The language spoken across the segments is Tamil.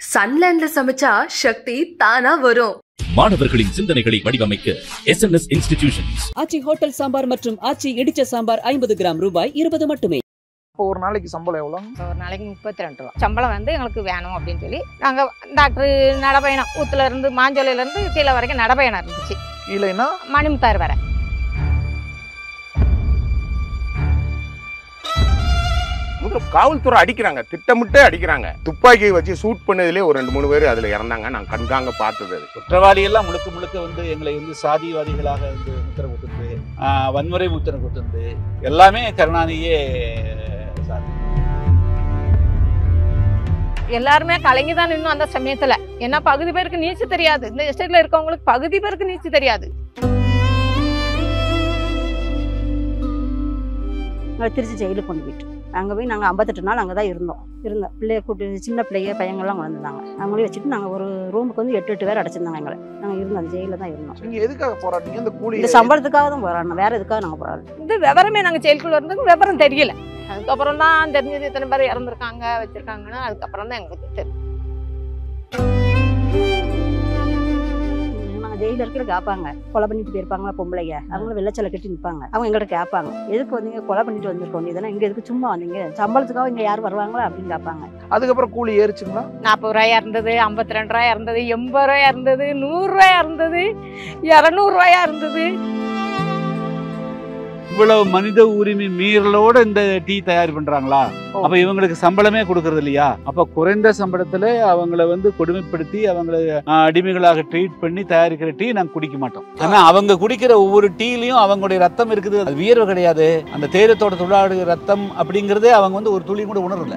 சன்லேண்ட்ல சமைச்சா சக்தி தானா வரும் மாணவர்களின் சிந்தனைகளை வடிவமைக்க S N S institutions Aachi hotel sambar மற்றும் ஆச்சி இடிச்ச சாம்பார் ஐம்பது கிராம் ரூபாய் இருபது மட்டுமே இப்போ ஒரு நாளைக்கு சம்பளம் எவ்வளோ ஒரு நாளைக்கு முப்பத்தி ரெண்டு ரூபா சம்பளம் வந்து எங்களுக்கு வேணும் அப்படின்னு சொல்லி நாங்கள் டாக்டர் நடைபயணம் ஊத்துல இருந்து மாஞ்சோலையில இருந்து கீழே வரைக்கும் நடைபயணம் இருந்துச்சு கீழேன்னா மணிமுத்தார் வரை முதல்ல காவல்துறை அடிக்கிறாங்க திட்டமிட்டு அடிக்கிறாங்க துப்பாக்கியை வச்சு ஷூட் பண்ணதுலேயே ஒரு ரெண்டு மூணு பேர் அதில் இறந்தாங்க நான் கண்காங்க பார்த்தது அது குற்றவாளி எல்லாம் முழுக்க முழுக்க வந்து எங்களை வந்து சாதிவாதிகளாக வந்து முத்திர குத்துந்து ஆஹ் வன்முறை முத்திர குத்துந்து எல்லாமே கருணாநிதியே சாதி எல்லாருமே கலங்கி தான் நின்னும் அந்த சமயத்துல ஏன்னா பகுதி பேருக்கு நீச்சு தெரியாது இந்த எஸ்டேட்ல இருக்கவங்களுக்கு பகுதி பேருக்கு நீச்சு தெரியாது நாங்கள் திருச்சி ஜெயிலுக்கு கொண்டு போயிட்டோம் அங்கே போய் நாங்கள் ஐம்பத்தெட்டு நாள் அங்கே தான் இருந்தோம் இருந்தோம் பிள்ளைய கூட்டு சின்ன பிள்ளைய பையங்கள்லாம் வந்திருந்தாங்க அவங்களையும் வச்சுட்டு நாங்கள் ஒரு ரூமுக்கு வந்து எட்டு எட்டு பேர் அடைச்சிருந்தாங்க எங்களை நாங்கள் இருந்தோம் அந்த ஜெயிலில் தான் இருந்தோம் நீங்க எதுக்காக போராட்டீங்க இந்த கூலி இந்த சம்பளத்துக்காக தான் போராடணும் வேற எதுக்காக நாங்கள் போராடணும் இந்த விவரமே நாங்க ஜெயிலுக்குள்ள இருந்தது விவரம் தெரியல அதுக்கப்புறம் தான் தெரிஞ்சது இத்தனை பேர் இறந்துருக்காங்க வச்சிருக்காங்கன்னா அதுக்கப்புறம் தான் எங்களுக்கு தெரியும் நாங்கள் ஜெயிலில் இருக்கிற கேட்பாங்க கொலை பண்ணிட்டு போயிருப்பாங்களா பொம்பளைங்க அவங்களும் வெள்ளச்சலை கட்டி நிற்பாங்க அவங்க எங்கள்கிட்ட கேட்பாங்க எதுக்கு வந்தீங்க கொலை பண்ணிட்டு வந்திருக்கோம் இதெல்லாம் இங்கே எதுக்கு சும்மா வந்தீங்க சம்பளத்துக்காக இங்கே யார் வருவாங்களா அப்படின்னு கேட்பாங்க அதுக்கப்புறம் கூலி ஏறிச்சுங்களா நாற்பது ரூபாயா இருந்தது ஐம்பத்தி ரெண்டு ரூபாயா இருந்தது எண்பது ரூபாயா இருந்தது நூறு ரூபாயா இருந்தது இரநூறு ரூபாயா இருந்தது இவ்வளவு மனித உரிமை மீறலோட இந்த டீ தயார் பண்றாங்களா அப்ப இவங்களுக்கு சம்பளமே கொடுக்கறது இல்லையா அப்ப குறைந்த சம்பளத்துல அவங்கள வந்து கொடுமைப்படுத்தி அவங்கள ஆஹ், அடிமைகளாக ட்ரீட் பண்ணி தயாரிக்கிற டீ நாங்க குடிக்க மாட்டோம் ஆனா அவங்க குடிக்கிற ஒவ்வொரு டீலயும் அவங்களுடைய ரத்தம் இருக்குது அது வியர்வை கிடையாது அந்த தேயிலத்தோட தொழிலாளர்கள் ரத்தம் அப்படிங்கறதே அவங்க வந்து ஒரு துளி கூட உணரல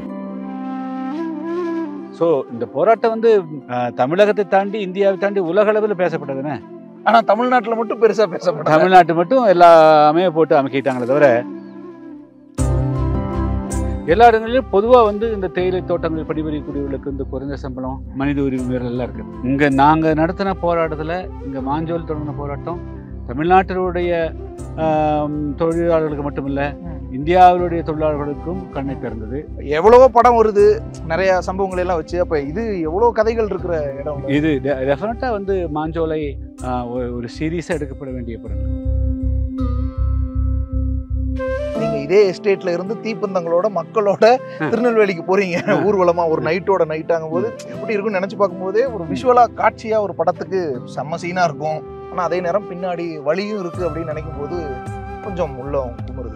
சோ இந்த போராட்டம் வந்து ஆஹ், தமிழகத்தை தாண்டி இந்தியாவை தாண்டி உலக அளவில் பேசப்பட்டதுன்னு ஆனா தமிழ்நாட்டுல மட்டும் பெருசா பேசப்பட்டாங்க தமிழ்நாட்டு மட்டும் எல்லாமே போட்டு அமைக்கிட்டாங்களே தவிர எல்லா இடங்களிலும் பொதுவா வந்து இந்த தேயிலை தோட்டங்கள் பணிபுரியக்கூடியவர்களுக்கு இந்த குறைந்த சம்பளம் மனித உரிமை மீறல் எல்லாம் இருக்கு இங்க நாங்க நடத்தின போராட்டத்துல இங்க மாஞ்சோல் தொடங்கின போராட்டம் தமிழ்நாட்டினுடைய ஆம், தொழிலாளர்களுக்கு மட்டுமில்ல இந்தியாவினுடைய தொழிலாளர்களுக்கும் கண்ணை திறந்தது எவ்வளவோ படம் வருது நிறைய சம்பவங்கள் எல்லாம் வச்சு அப்ப இது எவ்வளவு கதைகள் இருக்கிற இடம் இல்ல? இது டெஃபினட்டா வந்து மாஞ்சோலை ஆ, ஒரு- ஒரு சீரியஸா எடுக்கப்பட வேண்டிய படம் நீங்க இதே எஸ்டேட்ல இருந்து தீப்பந்தங்களோட மக்களோட திருநெல்வேலிக்கு போறீங்க ஊர்வலமா ஒரு நைட்டோட நைட் ஆகும் போது எப்படி இருக்கும்னு நினைச்சு பார்க்கும்போதே ஒரு விஷுவலா காட்சியா ஒரு படத்துக்கு செம்ம சீனா இருக்கும் ஆனா அதே நேரம் பின்னாடி வழியும் இருக்கு அப்படின்னு நினைக்கும் போது கொஞ்சம் உள்ள குமுறுது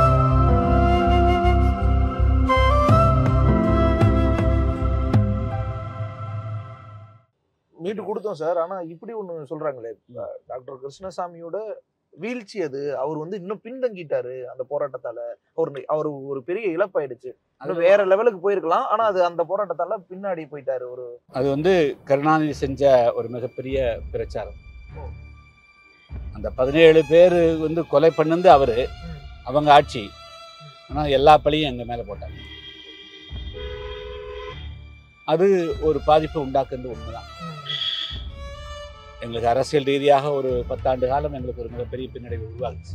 மீட்டு கொடுத்தோம் சார் ஆனா இப்படி ஒண்ணு சொல்றாங்களே இப்ப டாக்டர் கிருஷ்ணசாமியோட வீழ்ச்சி அது அவர் வந்து இன்னும் பின்தங்கிட்டாரு அந்த போராட்டத்தால அவர் அவர் ஒரு பெரிய இழப்பாயிடுச்சு இன்னும் வேற லெவலுக்கு போயிருக்கலாம் ஆனா அது அந்த போராட்டத்தால பின்னாடி போயிட்டாரு ஒரு அது வந்து கருணாநிதி செஞ்ச ஒரு மிகப்பெரிய பிரச்சாரம் அந்த பதினேழு பேர் வந்து கொலை பண்ணது அவரு அவங்க ஆட்சி ஆனா எல்லா பழியும் எங்க மேல போட்டாங்க அது ஒரு பாதிப்பை உண்டாக்குறது உண்மைதான் எங்களுக்கு அரசியல் ரீதியாக ஒரு பத்தாண்டு காலம் எங்களுக்கு ஒரு மிகப்பெரிய பின்னடைவு உருவாகுச்சு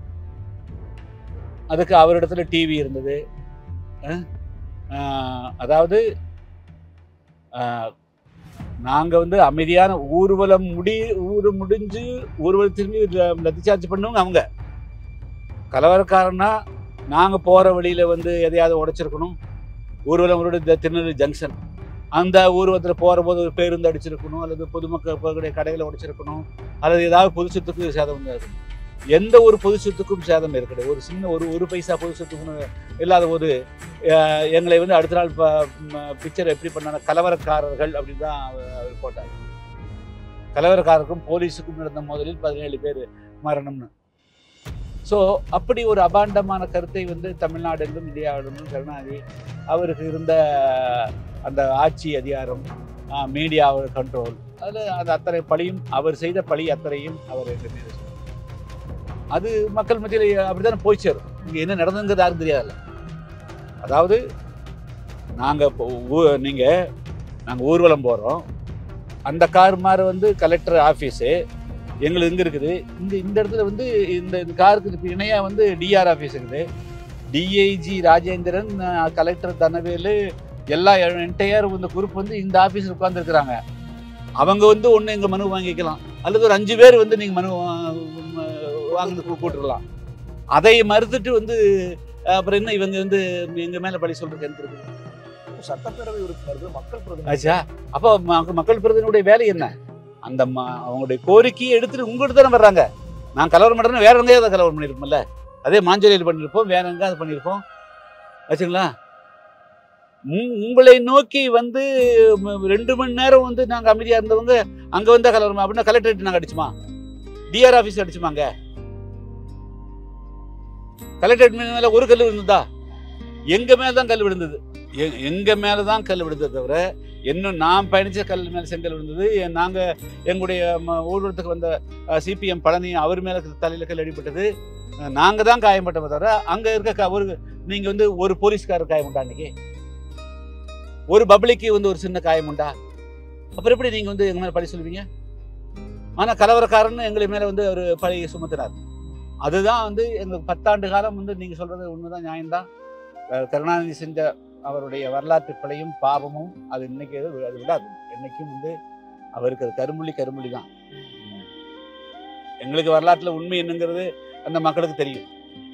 அதுக்கு அவரிடத்துல டிவி இருந்தது அஹ், ஆஹ், அதாவது ஆஹ், நாங்க வந்து அமைதியான ஊர்வலம் முடி ஊர் முடிஞ்சு ஊர்வலம் திரும்பி லத்திச்சார்ஜ் பண்ணவங்க அவங்க கலவரக்காரன்னா நாங்க போற வழியில வந்து எதையாவது உடைச்சிருக்கணும் ஊர்வலம் ஒரு இந்த திருநெல்வேலி ஜங்ஷன் அந்த ஊர்வலத்தில் போகிற போது ஒரு பேருந்து அடிச்சிருக்கணும் அல்லது பொதுமக்கள் போகக்கூடிய கடைகளை உடைச்சிருக்கணும் அல்லது ஏதாவது பொது சொத்துக்கு சேதம் உண்டாகும் எந்த ஒரு பொது சொத்துக்கும் சேதம் ஏற்படும் ஒரு சின்ன ஒரு ஒரு பைசா பொது சொத்துக்கும் இல்லாத போது அஹ், எங்களை வந்து அடுத்த நாள் பிக்சர் எப்படி பண்ணாங்க கலவரக்காரர்கள் அப்படின்னு தான் அவர் அவர் போட்டார் கலவரக்காரருக்கும் போலீஸுக்கும் நடந்த மோதலில் பதினேழு பேர் மரணம்னு ஸோ அப்படி ஒரு அபாண்டமான கருத்தை வந்து தமிழ்நாடெங்கும் இந்தியாவிலும் கருணாநிதி அவருக்கு இருந்த அந்த ஆட்சி அதிகாரம் மீடியா கண்ட்ரோல் அதில் அந்த அத்தனை பழியும் அவர் செய்த பழி அத்தனையும் அவர் எங்க மீது சுமத்தினார். அது மக்கள் மத்தியில் அப்படித்தானே போய் சேரும் இங்கே என்ன நடந்ததுங்கிறது யாரும் தெரியாதுல்ல அதாவது நாங்கள் நீங்கள் நாங்கள் ஊர்வலம் போகிறோம் அந்த கார் மாதிரி வந்து கலெக்டர் ஆஃபீஸு எங்களுக்கு இங்கே இருக்குது இந்த இந்த இடத்துல வந்து இந்த இந்த காருக்கு இப்போ இணையாக வந்து டிஆர் ஆஃபீஸ் இருக்குது டிஐஜி ராஜேந்திரன் அஹ், கலெக்டர் தனவேலு எல்லா என்டையர் இந்த குரூப் வந்து இந்த ஆஃபீஸில் உட்காந்துருக்குறாங்க அவங்க வந்து ஒன்று எங்கள் மனு வாங்கிக்கலாம் அல்லது ஒரு அஞ்சு பேர் வந்து நீங்கள் மனு வாங்கி கூட்டுடலாம் அதை மறுத்துட்டு வந்து அப்புறம் என்ன இவங்க வந்து எங்கள் மேலே பழி சொல்றதுக்கு என்ன இருக்குது சட்டப்பேரவை உறுப்பினர்கள் மக்கள் பிரதிநிதி ஆச்சா அப்போ ம- மக்கள் பிரதிநிதியுடைய வேலை என்ன அந்த ம- அவங்களுடைய கோரிக்கையை எடுத்துட்டு உங்கள்கிட்ட தானே வர்றாங்க நான் கலவரம் பண்ணுறேன்னு வேற எங்கேயாவது கலவரம் பண்ணியிருப்போம்ல அதே மாஞ்சலியில் பண்ணியிருப்போம் வேற எங்கேயாவது பண்ணியிருப்போம் ஆச்சுங்களா உங்- உங்களை நோக்கி வந்து ம- ரெண்டு மணி நேரம் வந்து நாங்கள் அமைதியாக இருந்தவங்க அங்கே வந்தால் கலவரம் அப்படின்னா கலெக்டரேட் நாங்கள் அடிச்சுமா டிஆர் ஆஃபீஸ் அடிச்சுமாங்க கலெக்டரேட் மேலே ஒரு கல் விழுந்ததா எங்க மேல தான் கல் விழுந்தது எ- எங்க மேல தான் கல் விழுந்தது தவிர இன்னும் நான் பயணிச்ச கல் மேல செங்கல் விழுந்தது எ- நாங்க எங்களுடைய ம- ஊர்வலத்துக்கு வந்த சிபிஎம் பழனி அவர் மேல தலையில கல் அடிபட்டது அஹ், நாங்க தான் காயப்பட்டோமே தவிர அங்க இருக்க க- ஒரு நீங்க வந்து ஒரு போலீஸ்காரர் காயம் உண்டா அன்னைக்கு ஒரு பப்ளிக்கு வந்து ஒரு சின்ன காயம் உண்டா அப்புறம் எப்படி நீங்க வந்து எங்க மேல பழி சொல்லுவீங்க ஆனா கலவரக்காரன்னு எங்களை மேல வந்து ஒரு பழி சுமத்தினார் அதுதான் வந்து எங்களுக்கு பத்தாண்டு காலம் வந்து நீங்க சொல்றது உண்மைதான் நியாயம்தான் அஹ் கருணாநிதி செஞ்ச அவருடைய வரலாற்று பிழையும் பாவமும் அது இன்னைக்கு அது அது விடாது என்னைக்கும் வந்து அவருக்கு அது கரும்புள்ளி கரும்புள்ளி தான் எங்களுக்கு வரலாற்றுல உண்மை என்னங்கிறது அந்த மக்களுக்கு தெரியும்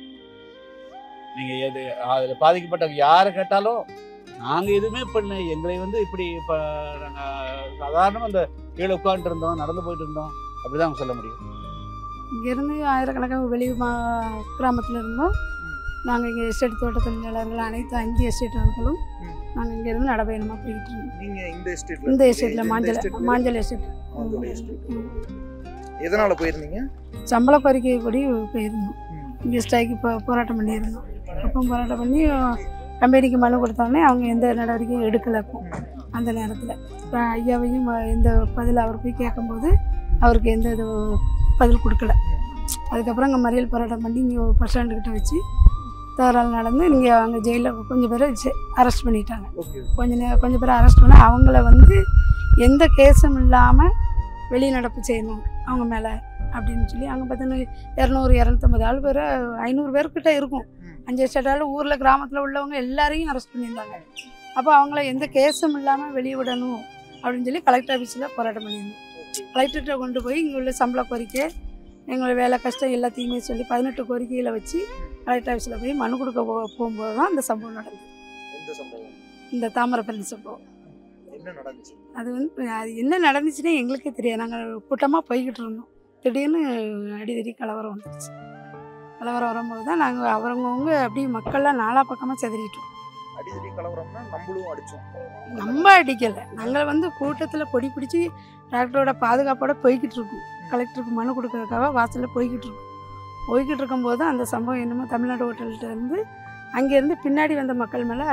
நீங்க எது அதுல பாதிக்கப்பட்ட யாரை கேட்டாலும் நாங்க எதுவுமே பண்ணல எங்களை வந்து இப்படி இப்ப நாங்க சாதாரணமா அந்த கீழே உட்காந்துட்டு இருந்தோம் நடந்து போயிட்டு இருந்தோம் அப்படிதான் சொல்ல முடியும் இங்கேருந்து ஆயிரக்கணக்கான வெளி மா கிராமத்தில் இருந்தோம் நாங்கள் இங்கே எஸ்டேட் தோட்ட தொழிலாளர்கள் அனைத்து அஞ்சு எஸ்டேட்டுகளும் நாங்கள் இங்கேருந்து நடைபயணமாக போய்கிட்டு இருந்தோம் நீங்க இந்த எஸ்டேட்ல இந்த எஸ்டேட்டில் மாஞ்சல் மாஞ்சல் எஸ்டேட் மாஞ்சோலை estate. ம். எதனால போயிருந்தீங்க சம்பள கோரிக்கை கூடி போயிருந்தோம் இங்கே ஸ்ட்ரைக்கு போ போராட்டம் பண்ணியிருந்தோம் அப்போ போராட்டம் பண்ணி கம்பெனிக்கு மனு கொடுத்தோடனே அவங்க எந்த நடவடிக்கையும் எடுக்கலை அப்போ அந்த நேரத்தில் இப்போ ஐயாவையும் அஹ், எந்த பதில் அவர் போய் கேட்கும்போது அவருக்கு எந்த இது பதில் கொடுக்கல அதுக்கப்புறம் அங்கே மறியல் போராட்டம் பண்ணி இங்கே பஸ் ஸ்டாண்டுக்கிட்ட வச்சு தகராறு நடந்து நீங்கள் அங்கே ஜெயிலில் கொஞ்சம் பேரை அரெஸ்ட் பண்ணிட்டாங்க ஓகே கொஞ்சம் நே கொஞ்சம் பேர் அரெஸ்ட் பண்ண அவங்கள வந்து எந்த கேஸும் இல்லாமல் வெளிநடப்பு செய்யணும் அவங்க மேலே அப்படின்னு சொல்லி அங்கே பார்த்தீங்கன்னா இரநூறு இரநூத்தம்பது ஆள் பேர் ஐநூறு பேர்கிட்ட இருக்கும் அஞ்சு ஸ்டேட்டால் ஊரில் கிராமத்தில் உள்ளவங்க எல்லாரையும் அரெஸ்ட் பண்ணியிருந்தாங்க அப்போ அவங்கள எந்த கேஸும் இல்லாமல் வெளியே விடணும் அப்படின்னு சொல்லி கலெக்டர் ஆஃபீஸில் போராட்டம் பண்ணியிருந்தோம் கலெக்டர்கிட்ட கொண்டு போய் இங்கே உள்ள சம்பள கோரிக்கை எங்களை வேலை கஷ்டம் எல்லாத்தையுமே சொல்லி பதினெட்டு கோரிக்கைகளை வச்சு கலெக்டர் ஆஃபீஸில் போய் மனு கொடுக்க போ போகும்போது தான் அந்த சம்பவம் நடந்தது எந்த சம்பவம் இந்த தாமிரபரணி சம்பவம் என்ன நடந்துச்சு அது வந்து அது என்ன நடந்துச்சுன்னே எங்களுக்கே தெரியாது நாங்கள் கூட்டமாக போய்கிட்டு இருந்தோம் திடீர்னு அடிதடி கலவரம் வந்துருச்சு கலவரம் வரும்போது தான் நாங்கள் அவங்கவுங்க அப்படியே மக்கள்லாம் நாலா பக்கமாக செதறிட்டோம் அடிதடி கலவரம்னா நம்மளும் அடிச்சோம் நம்ம அடிக்கலை நாங்கள் வந்து கூட்டத்தில் கொடி பிடிச்சி டாக்டரோட பாதுகாப்போட போய்கிட்டு இருக்கோம் கலெக்டருக்கு மனு கொடுக்கறதுக்காக வாசலில் போய்கிட்டு இருக்கோம் போய்கிட்டு இருக்கும்போது தான் அந்த சம்பவம் என்னமோ தமிழ்நாடு ஹோட்டல்கிட்ட இருந்து அங்கேருந்து பின்னாடி வந்த மக்கள் மேலே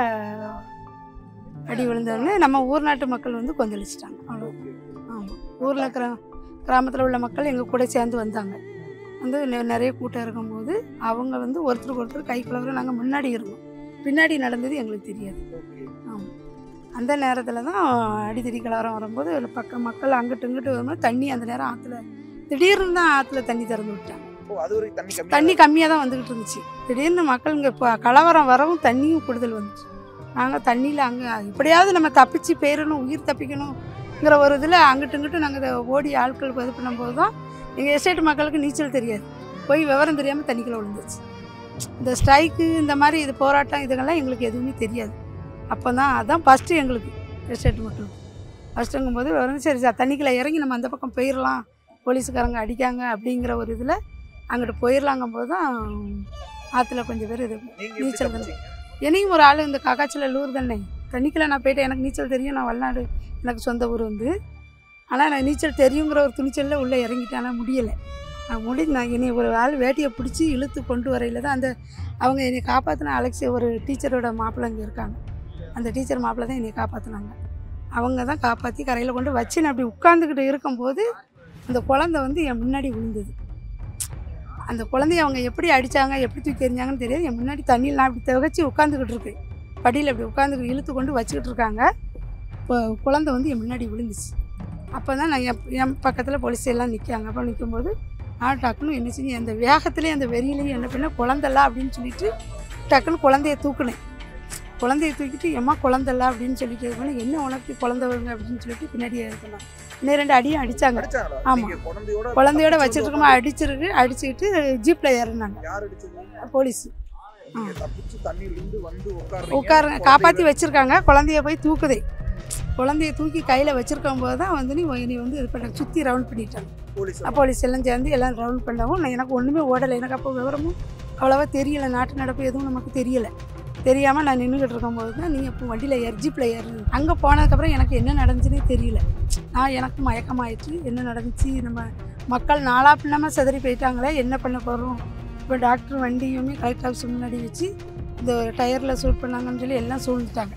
அடி விழுந்தோடனே நம்ம ஊர் நாட்டு மக்கள் வந்து கொந்தளிச்சிட்டாங்க அவ்வளோ ஆமாம் ஊரில் இருக்கிற கிராமத்தில் உள்ள மக்கள் எங்கள் கூட சேர்ந்து வந்தாங்க வந்து நெ- நிறைய கூட்டம் இருக்கும்போது அவங்க வந்து ஒருத்தருக்கு ஒருத்தர் கை குழந்தை நாங்கள் முன்னாடி இருந்தோம் பின்னாடி நடந்தது எங்களுக்கு தெரியாது ஆமாம் அந்த நேரத்தில் தான் அடித்தடி கலவரம் வரும்போது ஒரு பக்கம் மக்கள் அங்கிட்டு இங்கிட்டு வரும்போது தண்ணி அந்த நேரம் ஆற்றுல திடீர்னு தான் ஆற்றுல தண்ணி திறந்து விட்டாங்க ஓ அது வரைக்கும் தண்ணி கம்மி தண்ணி கம்மியாக தான் வந்துக்கிட்டு இருந்துச்சு திடீர்னு மக்கள் இங்கே இப்போ கலவரம் வரவும் தண்ணியும் கூடுதல் வந்துச்சு நாங்கள் தண்ணியில் அங்கே எப்படியாவது நம்ம தப்பிச்சு போயிடணும் உயிர் தப்பிக்கணுங்கிற ஒரு இதில் அங்கிட்டு இங்கிட்டு நாங்கள் ஓடி ஆட்கள் இது பண்ணும்போது தான் எங்கள் எஸ்டேட் மக்களுக்கு நீச்சல் தெரியாது போய் விவரம் தெரியாமல் தண்ணிக்குள்ளே விழுந்துச்சு இந்த ஸ்ட்ரைக்கு இந்த மாதிரி இது போராட்டம் இதுங்கெல்லாம் எங்களுக்கு எதுவுமே தெரியாது அப்போ தான் அதான் ஃபஸ்ட்டு எங்களுக்கு எஸ்டேட் மக்களுக்கு ஃபஸ்ட்டுங்கும்போது விவரம் சரி சார் தண்ணிக்குள்ளே இறங்கி நம்ம அந்த பக்கம் போயிடலாம் போலீஸுக்காரங்க அடிக்காங்க அப்படிங்கிற ஒரு இதில் அங்கிட்டு போயிடலாங்கும் போது தான் ஆற்றுல கொஞ்சம் பேர் இது நீங்க எப்படி நீச்சல் தப்பிச்சீங்க? என்னையும் ஒரு ஆள் இந்த காக்காச்சியில் லூர் தானே தண்ணிக்குள்ள நான் போயிட்டேன் எனக்கு நீச்சல் தெரியும் நான் வல்நாடு எனக்கு சொந்த ஊர் வந்து ஆனால் நான் நீச்சல் தெரியுங்கிற ஒரு துணிச்சலில் உள்ளே இறங்கிட்டேன் ஆனால் முடியலை நான் முடி நான் என்னை ஒரு ஆள் வேட்டியை பிடிச்சி இழுத்து கொண்டு வரையில் தான் அந்த அவங்க என்னை காப்பாற்றின அலெக்சி ஒரு டீச்சரோட மாப்பிள்ளை இங்கே இருக்காங்க அந்த டீச்சர் மாப்பிள்ளை தான் என்னை காப்பாற்றினாங்க அவங்க தான் காப்பாற்றி கரையில் கொண்டு வச்சு நான் அப்படி உட்காந்துக்கிட்டு இருக்கும்போது அந்த குழந்தை வந்து என் முன்னாடி விழுந்தது அந்த குழந்தைய அவங்க எப்படி அடித்தாங்க எப்படி தூக்கி எறிஞ்சாங்கன்னு தெரியாது என் முன்னாடி தண்ணியில் நான் இப்படி துவச்சி உட்காந்துக்கிட்டு இருக்கேன் படியில் இப்படி உட்காந்து இழுத்து கொண்டு வச்சுக்கிட்டு இருக்காங்க இப்போ குழந்தை வந்து என் முன்னாடி விழுந்துச்சு அப்போ தான் நான் என் என் பக்கத்தில் போலீஸ் எல்லாம் நிற்காங்க அப்போ நிற்கும்போது நான் டக்குன்னு என்ன செஞ்சு அந்த வேகத்துலேயும் அந்த வெறியிலையும் என்ன பண்ணேன் குழந்தல அப்படின்னு சொல்லிட்டு டக்குன்னு குழந்தைய தூக்குனேன் குழந்தைய தூக்கிட்டு எம்மா குழந்தைல அப்படின்னு சொல்லிட்டு இது பண்ணி, என்ன உனக்கு குழந்தை வருங்க அப்படின்னு சொல்லிட்டு பின்னாடி இது பண்ணாங்க இன்னும் ரெண்டு அடியும் அடிச்சாங்க அடிச்சாங்களா? ஆமா. நீங்க குழந்தையோட குழந்தையோட தப்பிச்சு வச்சிட்டு இருக்கோமா அடிச்சிருக்கு அடிச்சுக்கிட்டு ஜீப்பில் ஏறினாங்க யார் அடிச்சது போலீஸ் நீங்க தப்பிச்சு தண்ணியில இருந்து வந்து உட்கார்றீங்க. உட்கார குழந்தை காப்பாற்றி வச்சிருக்காங்க குழந்தைய போய் தூக்குதே குழந்தைய தூக்கி கையில் வச்சிருக்கும் போது தான் வந்து நீ நீ வந்து இது பண்ண சுற்றி ரவுண்ட் பண்ணிட்டாங்க போலீஸ் போலீஸ் எல்லாம் சேர்ந்து எல்லாம் ரவுண்ட் பண்ணவும் நான் எனக்கு ஒன்றுமே ஓடலை எனக்கு அப்போ விவரமும் அவ்வளோவா தெரியல நாட்டு நடப்பு எதுவும் நமக்கு தெரியல தெரியாமல் நான் நின்றுக்கிட்டு இருக்கும்போது தான் நீ அப்போ வண்டியில் ஏறி ஜீப்பில் ஏறு அங்கே போனதுக்கப்புறம் எனக்கு என்ன நடந்துச்சுன்னே தெரியல நான் எனக்கு மயக்கமாயிடுச்சு என்ன நடந்துச்சு நம்ம மக்கள் நாளா பின்னாமல் சிதறி போயிட்டாங்களே என்ன பண்ண போகிறோம் இப்போ டாக்டர் வண்டியுமே கலெக்டர் ஆஃபீஸ் முன்னாடி வச்சு இந்த டயரில் சூட் பண்ணாங்கன்னு சொல்லி எல்லாம் சூழ்ந்துட்டாங்க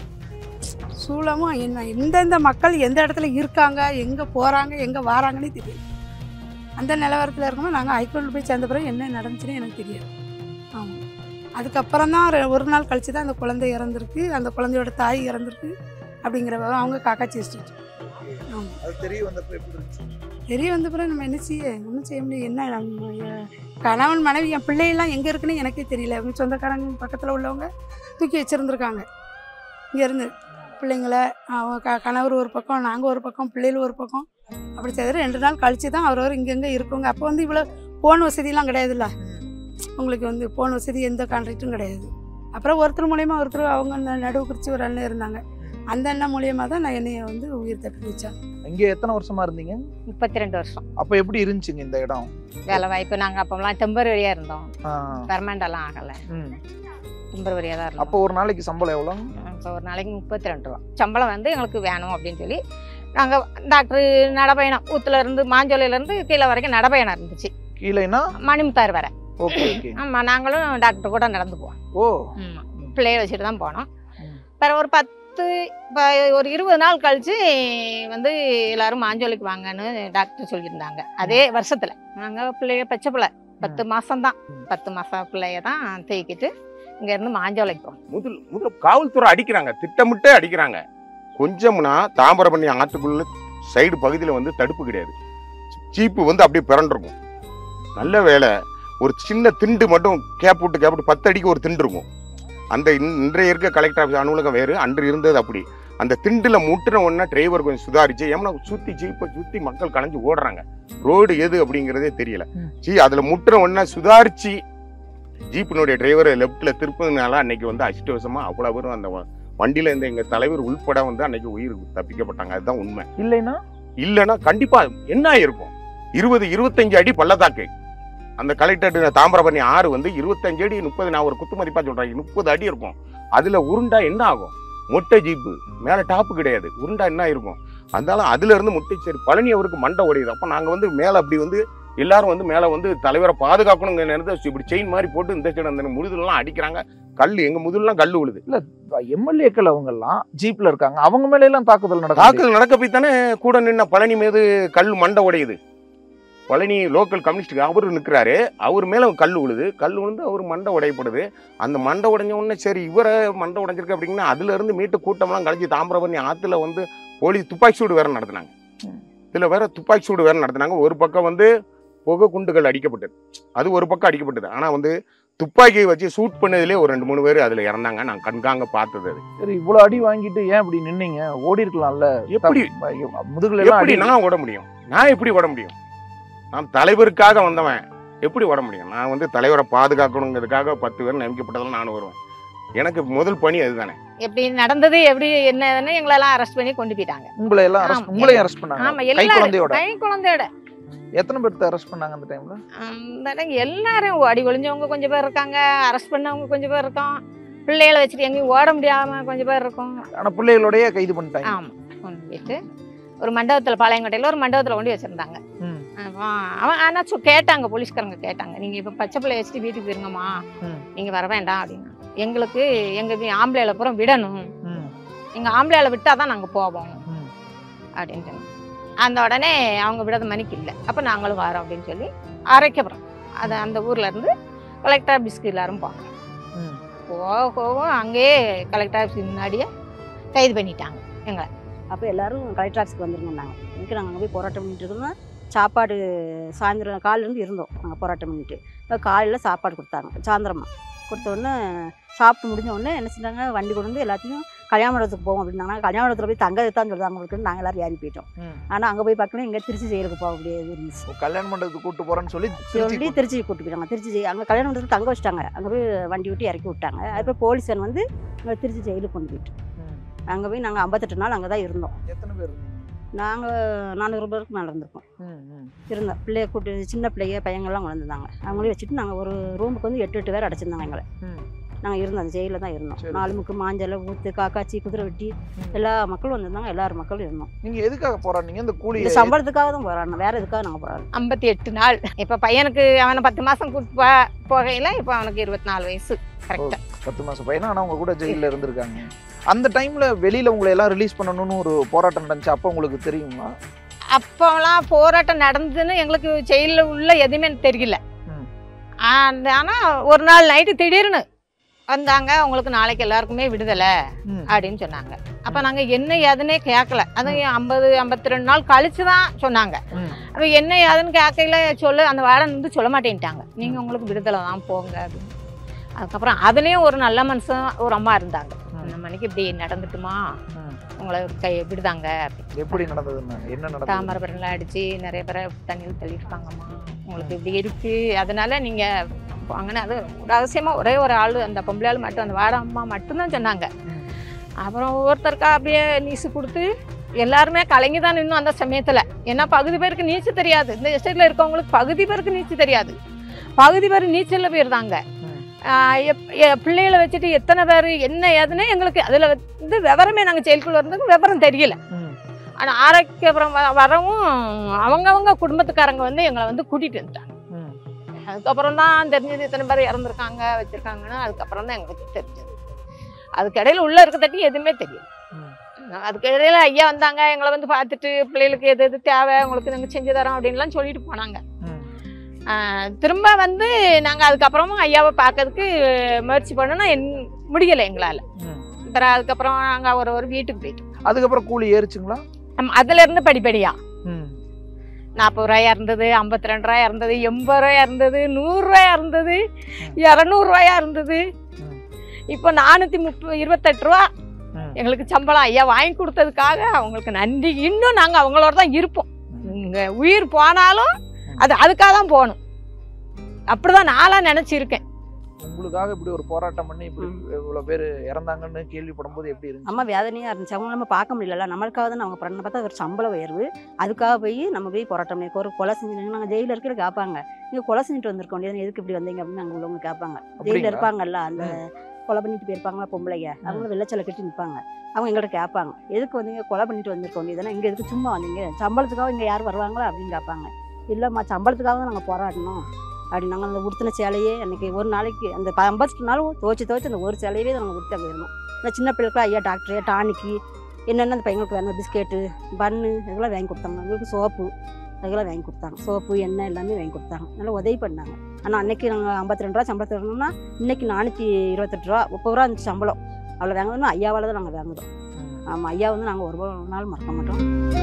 சூழமும் என்ன எந்தெந்த மக்கள் எந்த இடத்துல இருக்காங்க எங்கே போகிறாங்க எங்கே வராங்கன்னே தெரியும் அந்த நிலவரத்தில் இருக்கும்போது நாங்கள் ஹைகோர்ட்டில் போய் சேர்ந்த பிறகு என்ன நடந்துச்சுன்னு எனக்கு தெரியாது ஆமாம் அதுக்கப்புறம் தான் ஒரு- ஒரு நாள் கழிச்சு தான் அந்த குழந்தை இறந்துருக்கு அந்த குழந்தையோட தாய் இறந்துருக்கு அப்படிங்கிற விவரம் அவங்க காக்காச்சி எஸ்டேட் ஆமாம் அது தெரிய வந்தப்ப எப்படி இருந்துச்சு தெரிய வந்த பிறகு நம்ம என்ன செய்ய ஒன்றும் செய்ய முடியும் என்ன நம்ம எ- கணவன் மனைவி என் பிள்ளையெல்லாம் எங்கே இருக்குன்னு எனக்கே தெரியல அவங்க சொந்தக்காரங்க பக்கத்தில் உள்ளவங்க தூக்கி வச்சுருந்துருக்காங்க இங்கேருந்து பிள்ளைங்கள அவன் க கணவர் ஒரு பக்கம் நாங்கள் ஒரு பக்கம் பிள்ளைகள் ஒரு பக்கம் அப்படி செய்து ரெண்டு நாள் கழிச்சு தான் அவரவர் இங்கங்கே இருக்கவங்க அப்போ வந்து இவ்வளோ ஃபோன் வசதியெல்லாம் கிடையாதுல்ல உங்களுக்கு வந்து ஃபோன் வசதி எந்த கான்ட்ராக்டும் கிடையாது அப்புறம் ஒருத்தர் மூலியமாக ஒருத்தர் அவங்க அந்த நடுவு குறித்து ஒரு அண்ணன் இருந்தாங்க அந்த அண்ணன் மூலியமாக தான் நான் என்னைய வந்து உயிர் தப்பி வச்சேன் இங்க எத்தனை வருஷமா இருந்தீங்க முப்பத்தி ரெண்டு வருஷம் அப்ப எப்படி இருந்துச்சுங்க இந்த இடம் வேலை வாய்ப்பு நாங்கள் அப்போலாம் டெம்பரரியாக இருந்தோம் ஆ, பெர்மனண்டெல்லாம் ஆகலை ம். டெம்பரரியாக தான் இருந்தோம் அப்போ ஒரு நாளைக்கு சம்பளம் எவ்வளோ இப்போ ஒரு நாளைக்கு முப்பத்தி ரெண்டு ரூபா சம்பளம் வந்து எங்களுக்கு வேணும் அப்படின்னு சொல்லி நாங்கள் டாக்டர் நடைபயணம் ஊத்துல இருந்து மாஞ்சோலையில இருந்து கீழே வரைக்கும் நடைபயணம் இருந்துச்சு கீழேனா மணிமுத்தார் வர ஓகே ஓகே ஆமாம் நாங்களும் டாக்டர் கூட நடந்து போவோம் ஓ ஆமாம் பிள்ளைய வச்சுட்டு தான் போனோம் ம். பிறகு ஒரு பத்து இப்போ ஒரு இருபது நாள் கழிச்சு வந்து எல்லாரும் மாஞ்சோலைக்கு வாங்கன்னு டாக்டர் சொல்லியிருந்தாங்க அதே வருஷத்தில் நாங்கள் பிள்ளைய பச்சை பிள்ளை பத்து மாதம்தான் ம். பத்து மாதம் பிள்ளைய தான் தேய்க்கிட்டு இங்கேருந்து மாஞ்சோலைக்கு போனோம் முதல் முதல் காவல்துறை அடிக்கிறாங்க திட்டமிட்டே அடிக்கிறாங்க கொஞ்சம்னா தாமிரபரணி ஆற்றுக்குள்ள சைடு பகுதியில் வந்து தடுப்பு கிடையாது ஜீப்பு வந்து அப்படியே பிறண்டிருக்கும் நல்ல வேலை ஒரு சின்ன திண்டு மட்டும் கேப் விட்டு கேப் விட்டு பத்து அடிக்கு ஒரு திண்டு இருக்கும் அந்த இன்- இன்றைய இருக்க கலெக்டர் ஆஃபீஸ் அலுவலகம் வேறு அன்று இருந்தது அப்படி அந்த திண்டுல முட்டின உடனே டிரைவர் கொஞ்சம் சுதாரிச்சு ஏன்னா சுத்தி ஜீப்பை சுத்தி மக்கள் கலைஞ்சு ஓடுறாங்க ரோடு எது அப்படிங்கிறதே தெரியல ம். ஜி அதுல முட்டின உடனே சுதாரிச்சு ஜீப்பினுடைய டிரைவர் லெஃப்ட்ல திருப்பதுனால அன்னைக்கு வந்து அசிட்டவசமா அவ்வளவு பேரும் அந்த வ- வண்டியில இருந்த எங்க தலைவர் உள்பட வந்து அன்னைக்கு உயிர் தப்பிக்கப்பட்டாங்க அதுதான் உண்மை இல்லைன்னா இல்லைன்னா கண்டிப்பா என்ன ஆயிருக்கும் இருபது இருபத்தஞ்சு அடி பள்ளத்தாக்கு அந்த கலெக்டர் தாமிரபரணி ஆறு வந்து இருபத்தஞ்சு அடி முப்பது நான் ஒரு குத்து மதிப்பா சொல்றேன் முப்பது அடி இருக்கும் அதுல உருண்டா என்ன ஆகும் மொட்டை ஜீப்பு மேல டாப்பு கிடையாது உருண்டா என்ன இருக்கும் அதனால அதுல இருந்து முட்டை சரி பழனி அவருக்கு மண்டை உடையுது அப்ப நாங்க வந்து மேல அப்படி வந்து எல்லாரும் வந்து மேல வந்து தலைவரை பாதுகாக்கணுங்கிற நேரத்தை இப்படி செயின் மாதிரி போட்டு இந்த சைடு அந்த முதுகுலாம் அடிக்கிறாங்க கல் எங்க முதுகுலாம் கல் விழுது எம்எல்ஏக்கள் அவங்க எல்லாம் ஜீப்ல இருக்காங்க அவங்க மேல எல்லாம் தாக்குதல் நடக்குது தாக்குதல் நடக்க போய் தானே கூட நின்ன பழனி மீது கல் மண்டை உடையுது பழனி லோக்கல் கம்யூனிஸ்ட் அவர் நிற்கிறாரு அவர் மேல கல் விழுது கல் விழுந்து அவர் மண்டை உடையப்படுது அந்த மண்டை உடைஞ்ச உடனே சரி இவரை மண்டை உடைஞ்சிருக்கு அப்படிங்கன்னா அதுல இருந்து மீட்டு கூட்டம்லாம் கழிச்சு தாமிரபரணி ஆத்துல வந்து போலீஸ் துப்பாக்கி சூடு வேற நடத்தினாங்க இதுல வேற துப்பாக்கி சூடு வேற நடத்தினாங்க ஒரு பக்கம் வந்து புகை குண்டுகள் அடிக்கப்பட்டது அது ஒரு பக்கம் அடிக்கப்பட்டது ஆனா வந்து துப்பாக்கியை வச்சு ஷூட் பண்ணதுலேயே ஒரு ரெண்டு மூணு பேர் அதுல இறந்தாங்க நான் கண்காங்க பார்த்தது அது சரி இவ்வளவு அடி வாங்கிட்டு ஏன் இப்படி நின்னீங்க ஓடி இருக்கலாம்ல எப்படி முதுகுல எல்லாம் எப்படி அடி நான் ஓட முடியும் நான் எப்படி ஓட முடியும் நான் தலைவருக்காக வந்தவன் எப்படி ஓட முடியும் நான் வந்து தலைவரை பாதுகாக்கணுங்கிறதுக்காக பத்து பேர் நியமிக்கப்பட்டதெல்லாம் நானும் வருவேன் எனக்கு முதல் பணி அதுதானே எப்படி நடந்தது எப்படி என்னன்னு எங்களெல்லாம் அரெஸ்ட் பண்ணி கொண்டு போயிட்டாங்க உங்களை எல்லாம் arrest- ஆமா, உங்களையும் எல்லா- அரெஸ்ட் பண்ணாங்க ஆமா கை எல்லாரும் குழந்தையோட கை குழந்தையோட எத்தனை பேர்த்த அரெஸ்ட் பண்ணாங்க அந்த டைம்ல அந்த இடம் எல்லாரும் அடி ஒளிஞ்சவங்க கொஞ்சம் பேர் இருக்காங்க அரெஸ்ட் பண்ணவங்க கொஞ்சம் பேர் இருக்கோம் பிள்ளைகளை வச்சுட்டு எங்கேயும் ஓட முடியாம கொஞ்சம் பேர் இருக்கோம் ஆனா பிள்ளைகளோடய கைது பண்ணிட்டாங்க ஆமா கொண்டு போயிட்டு ஒரு மண்டபத்தில் பாளையங்கோட்டையில் ஒரு மண்டபத்தில் கொண்டு வச்சிருந்தாங்க ம். அப்போ அவன் ஆனா சொ கேட்டாங்க போலீஸ்காரங்க கேட்டாங்க நீங்க இப்ப பச்சை பிள்ளை வச்சுட்டு வீட்டுக்கு போயிருங்கம்மா ம். நீங்க வர வேண்டாம் அப்படின்னா எங்களுக்கு எங்க வீ- ஆம்பளையில புறம் விடணும் ம். எங்க ஆம்பளையால விட்டாதான் நாங்க போவோம் ம். அப்படின்னு சொன்னாங்க. அந்த உடனே அவங்க விடாத மணிக்கு இல்லை அப்போ நாங்களும் வரோம் அப்படின்னு சொல்லி அரைக்கப்புறம் அது அந்த ஊர்ல இருந்து கலெக்டர் ஆஃபீஸ்க்கு எல்லாரும் போனோம் ம். போக போக அங்கேயே கலெக்டர் ஆஃபீஸ் முன்னாடியே கைது பண்ணிட்டாங்க எங்களை அப்போ எல்லாரும் கலெக்டர் ஆஃபீஸ்க்கு வந்துருங்க நாங்கள் இன்னைக்கு நாங்கள் அங்கே போய் போராட்டம் பண்ணிட்டு இருந்தோம் சாப்பாடு சாயந்தரம் காலையிலேருந்து இருந்தோம் நாங்கள் போராட்டம் பண்ணிட்டு இப்போ காலையில் சாப்பாடு கொடுத்தாங்க சாயந்தரமா கொடுத்த உடனே சாப்பிட்டு முடிஞ்ச உடனே என்ன செஞ்சாங்க வண்டி கொண்டு வந்து எல்லாத்தையும் கல்யாண மண்டபத்துக்கு போவோம் அப்படின்னாங்க கல்யாண மண்டபத்தில் போய் தங்க தான் சொல்லுவாங்க அவங்களுக்கு நாங்கள் எல்லாரும் ஏறி போயிட்டோம் ம். ஆனால் அங்கே போய் பார்க்கணும் இங்கே திருச்சி ஜெயிலுக்கு போக முடியாது இருந்துச்சு ஓ, கல்யாண மண்டபத்துக்கு கூட்டு போறேன்னு சொல்லி சொல்லி திருச்சி திருச்சி கூட்டு போயிட்டாங்க திருச்சி ஜெயில் அங்கே கல்யாண மண்டபத்தில் தங்க வச்சிட்டாங்க அங்கே போய் வண்டி விட்டு இறக்கி விட்டாங்க அதுக்கப்புறம் போலீஸன் வந்து எங்களை திருச்சி ஜெயிலுக்கு கொண்டு போயிட்டு ம். அங்கே போய் நாங்கள் ஐம்பத்தெட்டு நாள் அங்கே தான் இருந்தோம் எத்தனை பேர் இருந்தீங்க? நாங்கள் நானூறு பேருக்கு மேலே இருந்திருக்கோம் ம், ம். இருந்தோம் பிள்ளைய கூட்டு சின்ன பிள்ளைய பையங்கள்லாம் வளர்ந்துருந்தாங்க அவங்களையும் வச்சுட்டு நாங்கள் ஒரு ரூமுக்கு வந்து எட்டு எட்டு பேர் அடைச்சிருந்தாங்க எங்களை ம். நாங்கள் இருந்தோம் அந்த ஜெயிலில் தான் இருந்தோம் சரி. நாலு முக்கு மாஞ்சலை ஊத்து காக்காச்சி குதிரை வெட்டி எல்லா மக்களும் வந்திருந்தாங்க எல்லாரும் மக்களும் இருந்தோம் நீங்க எதுக்காக போராடினீங்க இந்த கூலி இந்த சம்பளத்துக்காக தான் போராடணும் வேற எதுக்காக நாங்கள் போராடணும் ஐம்பத்தி எட்டு நாள் இப்போ பையனுக்கு அவனை பத்து மாதம் கூட்டு போ போகையில் இப்போ அவனுக்கு இருபத்தி நாலு வயசு கரெக்டாக பத்து மாசம் பையனா ஆனா அவங்க கூட ஜெயில இருந்திருக்காங்க அந்த டைம்ல வெளியில உங்களை எல்லாம் ரிலீஸ் பண்ணணும்னு ஒரு போராட்டம் நடந்துச்சு அப்ப உங்களுக்கு தெரியுமா அப்போலாம் போராட்டம் நடந்ததுன்னு எங்களுக்கு ஜெயிலில் உள்ள எதுவுமே எனக்கு தெரியல ம். ஆனால் ஒரு நாள் நைட்டு திடீர்னு வந்தாங்க உங்களுக்கு நாளைக்கு எல்லாருக்குமே விடுதலை ம். அப்படின்னு சொன்னாங்க அப்போ நாங்கள் என்ன ஏதுன்னே கேட்கல அது ஐம்பது ஐம்பத்தி ரெண்டு நாள் கழிச்சு தான் சொன்னாங்க ம். அப்போ என்ன ஏதுன்னு கேட்கல சொல்லு அந்த வார்டன் வந்து சொல்ல மாட்டேன்ட்டாங்க நீங்கள் உங்களுக்கு விடுதலை தான் போங்க அப்படின்னு அதுக்கப்புறம் அதுலேயும் ஒரு நல்ல மனுஷன் ஒரு அம்மா இருந்தாங்க இந்த மணிக்கு இப்படி நடந்துட்டுமா ம். உங்களை கை விடுதாங்க அப்படின்னு எப்படி நடந்ததுன்னு என்ன நடந்தது தாமரபரம்லாம் அடிச்சு நிறைய பேரை தண்ணியில் தள்ளியிருப்பாங்கம்மா உங்களுக்கு இப்படி இருக்கு அதனால நீங்க வாங்கின அது ரகசியமா ஒரே ஒரு ஆள் அந்த பொம்பளை ஆள் மட்டும் அந்த வாட அம்மா மட்டும்தான் சொன்னாங்க அப்புறம் ஒவ்வொருத்தருக்கா அப்படியே நீசு கொடுத்து எல்லாருமே கலங்கி தான் நின்னும் அந்த சமயத்துல ஏன்னா பகுதி பேருக்கு நீச்சல் தெரியாது இந்த எஸ்டேட்ல இருக்கவங்களுக்கு பகுதி பேருக்கு நீச்சல் தெரியாது பகுதி பேர் நீச்சல்ல போயிருந்தாங்க ஆஹ் எப்- எ- பிள்ளைகளை வச்சுட்டு எத்தனை பேர் என்ன ஏதுன்னு எங்களுக்கு அதில் வந்து விவரமே நாங்கள் ஜெயிலுக்குள்ள இருந்ததுக்கு விவரம் தெரியல ம். ஆனால் ஆரோக்கியபுரம் வ- வரவும் அவங்கவங்க குடும்பத்துக்காரங்க வந்து எங்களை வந்து கூட்டிகிட்டு வந்துட்டாங்க ம். அதுக்கப்புறம் தான் தெரிஞ்சது இத்தனை பேர் இறந்துருக்காங்க வச்சுருக்காங்கன்னு அதுக்கப்புறம் தான் எங்களுக்கு தெரிஞ்சது அதுக்கு இடையில உள்ள இருக்க தட்டி எதுவுமே தெரியும் அதுக்கு இடையில ஐயா வந்தாங்க எங்களை வந்து பார்த்துட்டு பிள்ளைகளுக்கு எது எது தேவை உங்களுக்கு நாங்கள் செஞ்சு தரோம் அப்படின்லாம் சொல்லிட்டு போனாங்க ம். ஆஹ் திரும்ப வந்து நாங்கள் அதுக்கப்புறமும் ஐயாவை பார்க்கறதுக்கு முயற்சி பண்ணோன்னா என் முடியலை எங்களால் ம். அப்புறம் அதுக்கப்புறம் நாங்கள் ஒரு ஒரு வீட்டுக்கு போயிட்டோம் அதுக்கப்புறம் கூலி ஏறிச்சுங்களா நம்ம அதுல இருந்து படிப்படியா ம். நாற்பது ரூபாயா இருந்தது ஐம்பத்தி ரெண்டு ரூபாயா இருந்தது எண்பது ரூபாயா இருந்தது நூறுரூவாயா இருந்தது இரநூறுவாயா இருந்தது ம். இப்போ நானூற்றி முப்பது இருபத்தெட்டு ரூபா ம். எங்களுக்கு சம்பளம் ஐயா வாங்கி கொடுத்ததுக்காக அவங்களுக்கு நன்றி இன்னும் நாங்கள் அவங்களோட தான் இருப்போம் இங்க உயிர் போனாலும் அது அதுக்காக தான் போகணும் அப்படிதான் நான்லாம் நினச்சிருக்கேன் உங்களுக்காக இப்படி ஒரு போராட்டம் பண்ணி இப்படி இவ்வளவு பேர் இறந்தாங்கன்னு கேள்விப்படும் போது எப்படி இருந்துச்சு அம்மா வேதனையாக இருந்துச்சு அவங்க நம்ம பார்க்க முடியல நம்மளுக்காக தான் அவங்க பண்ண பார்த்தா ஒரு சம்பள உயர்வு அதுக்காக போய் நம்ம போய் போராட்டம் பண்ணி ஒரு கொலை செஞ்சு நாங்கள் ஜெயிலில் இருக்கிற கேட்பாங்க நீங்கள் கொலை செஞ்சுட்டு வந்திருக்க வேண்டியது எதுக்கு இப்படி வந்தீங்க அப்படின்னு நாங்கள் உள்ளவங்க கேட்பாங்க ஜெயிலில் அப்படிங்களா? இருப்பாங்கல்ல அந்த கொலை பண்ணிட்டு போயிருப்பாங்களா பொம்பளைங்க அவங்க வெள்ளச்சலை கட்டி நிற்பாங்க அவங்க எங்கள்கிட்ட கேட்பாங்க எதுக்கு வந்தீங்க கொலை பண்ணிட்டு வந்திருக்க வேண்டியதுனா இங்கே எதுக்கு சும்மா வந்தீங்க சம்பளத்துக்காக இங்கே யார் வருவாங்களா அப்படின்னு கேட்பாங்க இல்லைம்மா சம்பளத்துக்காக தான் நாங்கள் போராடணும் அப்படி நாங்கள் அந்த உடுத்தின சேலையே அன்னைக்கு ஒரு நாளைக்கு அந்த ப- ஐம்பத்து நாளும் துவச்சி துவச்சி அந்த ஒரு சேலையவே நாங்கள் உடுத்த போயிருந்தோம் இந்த சின்ன பிள்ளைக்கு ஐயா டாக்டரு டானிக்கு என்னென்ன அந்த பையங்களுக்கு வேணும் பிஸ்கெட்டு பன்னு இதெல்லாம் வாங்கி கொடுத்தாங்க அவங்களுக்கு சோப்பு அதெல்லாம் வாங்கி கொடுத்தாங்க சோப்பு எண்ணெய் எல்லாமே வாங்கி கொடுத்தாங்க நல்லா உதவி பண்ணாங்க ஆனால் அன்னைக்கு நாங்கள் ஐம்பத்தி ரெண்டு ரூபா சம்பளத்தை வரணும்னா இன்னைக்கு நானூற்றி இருபத்தெட்டு ரூபா முப்பது ரூபா இருந்துச்சு சம்பளம் அவ்வளோ வாங்கணும்னா ஐயாவால் தான் நாங்கள் வாங்குறோம் ஆமாம் ஐயா வந்து நாங்கள் ஒரு நாள் மறக்க மாட்டோம்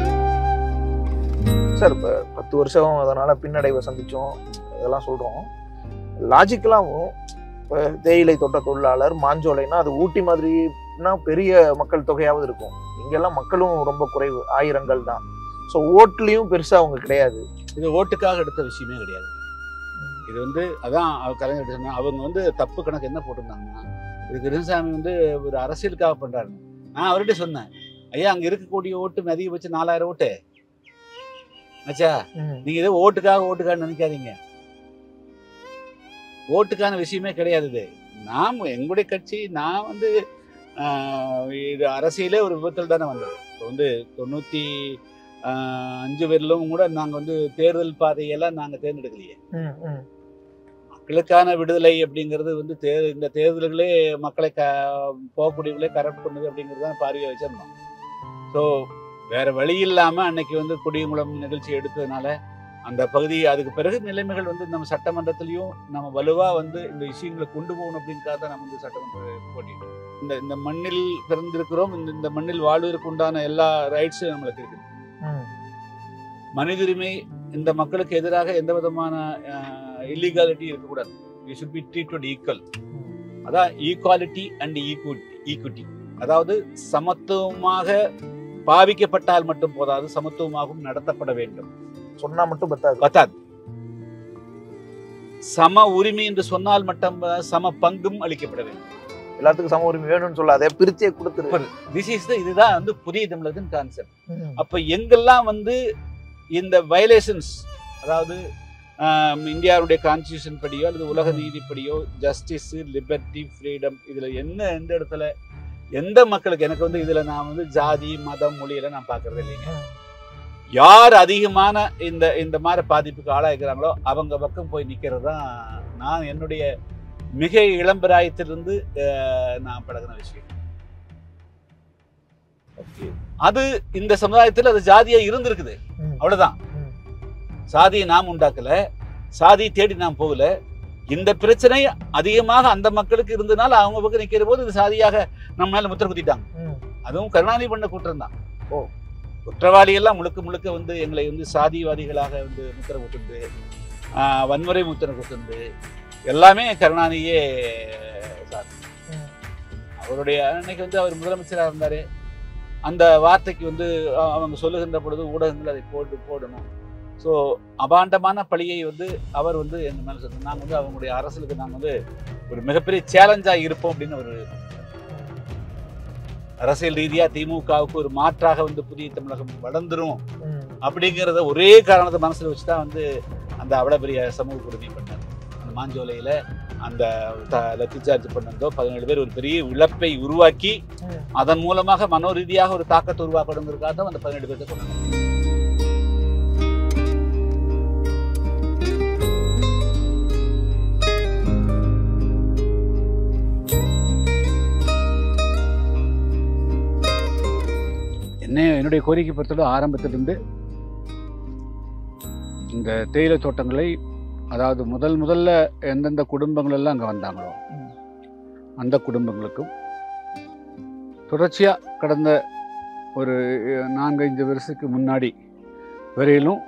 சார் இப்போ பத்து வருஷம் அதனால பின்னடைவை சந்திச்சோம் இதெல்லாம் சொல்றோம் லாஜிக்கலாகவும் இப்போ தேயிலை தோட்ட தொழிலாளர் மாஞ்சோலைனா அது ஊட்டி மாதிரினா பெரிய மக்கள் தொகையாவது இருக்கும் இங்கெல்லாம் மக்களும் ரொம்ப குறைவு ஆயிரங்கள் தான் ஸோ ஓட்டுலேயும் பெருசா அவங்க கிடையாது இது ஓட்டுக்காக எடுத்த விஷயமே கிடையாது இது வந்து அதான் அவ கலைஞர் கிட்ட சொன்னா, அவங்க வந்து தப்பு கணக்கு என்ன போட்டிருந்தாங்கன்னா இது கிருஷ்ணசாமி வந்து ஒரு அரசியலுக்காக பண்றாரு நான் அவர்கிட்ட சொன்னேன் ஐயா அங்க இருக்கக்கூடிய ஓட்டு அதிகபட்சம் நாலாயிரம் ஓட்டு ஆச்சா நீங்க ஏதோ ஓட்டுக்காக ஓட்டுக்காக நினைக்காதீங்க ஓட்டுக்கான விஷயமே கிடையாது இது நாம் எங்களுடைய கட்சி நான் வந்து ஆஹ், இது அரசியலே ஒரு விபத்தில் தானே வந்தது இப்போ வந்து தொண்ணூற்றி அஞ்சு பேர்லும் கூட நாங்கள் வந்து தேர்தல் பாதையெல்லாம் நாங்கள் தேர்ந்தெடுக்கலையே மக்களுக்கான விடுதலை அப்படிங்கிறது வந்து தே இந்த தேர்தல்களே மக்களை க போகக்கூடியவர்களே கரெக்ட் பண்ணுது அப்படிங்கிறது தான் பார்வையை வச்சிருந்தோம் ஸோ வேற வழி இல்லாமல் அன்னைக்கு வந்து குடியங்குளம் நிகழ்ச்சி எடுத்ததுனால அந்த பகுதி அதுக்கு பிறகு நிலைமைகள் வந்து நம்ம சட்டமன்றத்திலையும் நம்ம வலுவாக வந்து இந்த விஷயங்களை கொண்டு போகணும் அப்படின்றக்காக தான் நம்ம வந்து சட்டமன்ற போட்டிட்டோம் இந்த இந்த மண்ணில் பிறந்திருக்கிறோம் இந்த இந்த மண்ணில் வாழ்வதற்கு உண்டான எல்லா ரைட்ஸும் நம்மளுக்கு இருக்குது மனித உரிமை இந்த மக்களுக்கு எதிராக எந்த விதமான இல்லீகாலிட்டி இருக்கக்கூடாது we should be treated equal அதான் ஈக்குவாலிட்டி அண்ட் ஈக்குவிட்டி ஈக்விட்டி அதாவது சமத்துவமாக பாவிக்கப்பட்டால் மட்டும் போதாது சமத்துவமாகவும் நடத்தப்பட வேண்டும் சொன்னா மட்டும் பத்தாது பத்தாது சம உரிமை என்று சொன்னால் மட்டும் சம பங்கும் அளிக்கப்பட வேண்டும் எல்லாத்துக்கும் சம உரிமை வேணும்னு சொல்லாத பிரிச்சே கொடுத்துரு திஸ் இஸ் இதுதான் வந்து புதிய தமிழகத்தின் கான்செப்ட் ம். அப்ப எங்கெல்லாம் வந்து இந்த வயலேஷன்ஸ் அதாவது ஆம், இந்தியாவுடைய கான்ஸ்டியூஷன் படியோ அல்லது உலக நீதிப்படியோ ஜஸ்டிஸ் லிபர்ட்டி ஃப்ரீடம் இதுல என்ன எந்த இடத்துல எந்த மக்களுக்கு எனக்கு வந்து இதுல நான் வந்து ஜாதி மதம் மொழியெல்லாம் நான் பார்க்கறது இல்லைங்க யார் அதிகமான இந்த இந்த மாதிரி பாதிப்புக்கு ஆளாகிறாங்களோ அவங்க பக்கம் போய் நிக்கிறது தான் நான் என்னுடைய மிக இளம்பிராயத்திலிருந்து அஹ், நான் பழகின விஷயம் அது இந்த சமுதாயத்தில் அது ஜாதியா இருந்திருக்குது ம். அவ்வளவுதான் ம். சாதியை நாம் உண்டாக்கல சாதியை தேடி நாம் போகல இந்த பிரச்சனை அதிகமாக அந்த மக்களுக்கு இருந்தனால அவங்க பக்கம் நிக்கிற போது இது சாதியாக நம்ம மேல முத்திர குத்திட்டாங்க ம். அதுவும் கருணாநிதி பண்ண குற்றம் தான் ஓ குற்றவாளி எல்லாம் முழுக்க முழுக்க வந்து எங்களை வந்து சாதிவாதிகளாக வந்து முத்திர குத்துண்டு ஆஹ், வன்முறை முத்திர குத்துண்டு எல்லாமே கருணாநிதியே சாதி ம். அவருடைய அன்னைக்கு வந்து அவர் முதலமைச்சராக இருந்தாரு அந்த வார்த்தைக்கு வந்து அ- அவங்க சொல்லுகின்ற பொழுது ஊடகங்கள் அதை போட்டு போடணும் ஸோ அபாண்டமான பழியை வந்து அவர் வந்து எங்க மேல சொன்னார் நாங்கள் வந்து அவங்களுடைய அரசுக்கு நாங்கள் வந்து ஒரு மிகப்பெரிய சேலஞ்சா இருப்போம் அப்படின்னு ஒரு அரசியல் ரீதியா திமுகவுக்கு ஒரு மாற்றாக வந்து புதிய தமிழகம் வளர்ந்துரும் ம். அப்படிங்கிறத ஒரே காரணத்தை மனசுல வச்சு தான் வந்து அந்த அவ்வளவு பெரிய சமூக கொடுமை பண்ணார் அந்த மாஞ்சோலையில அந்த த- லத்தி சார்ஜ் பண்ணதோ பதினேழு பேர் ஒரு பெரிய இழப்பை உருவாக்கி ம். அதன் மூலமாக மனோ ரீதியாக ஒரு தாக்கத்தை உருவாக்கணுங்கிறதுக்காக தான் அந்த பதினேழு பேர்த்த கொண்டாங்க என்ன என்னுடைய கோரிக்கை பொறுத்தவரை ஆரம்பத்திலிருந்து இந்த தேயிலை தோட்டங்களை அதாவது முதல் முதல்ல எந்தெந்த குடும்பங்கள் எல்லாம் அங்கே வந்தாங்களோ ம். அந்த குடும்பங்களுக்கும் தொடர்ச்சியாக கடந்த ஒரு அஹ், நான்கு ஐந்து வருஷத்துக்கு முன்னாடி வரையிலும்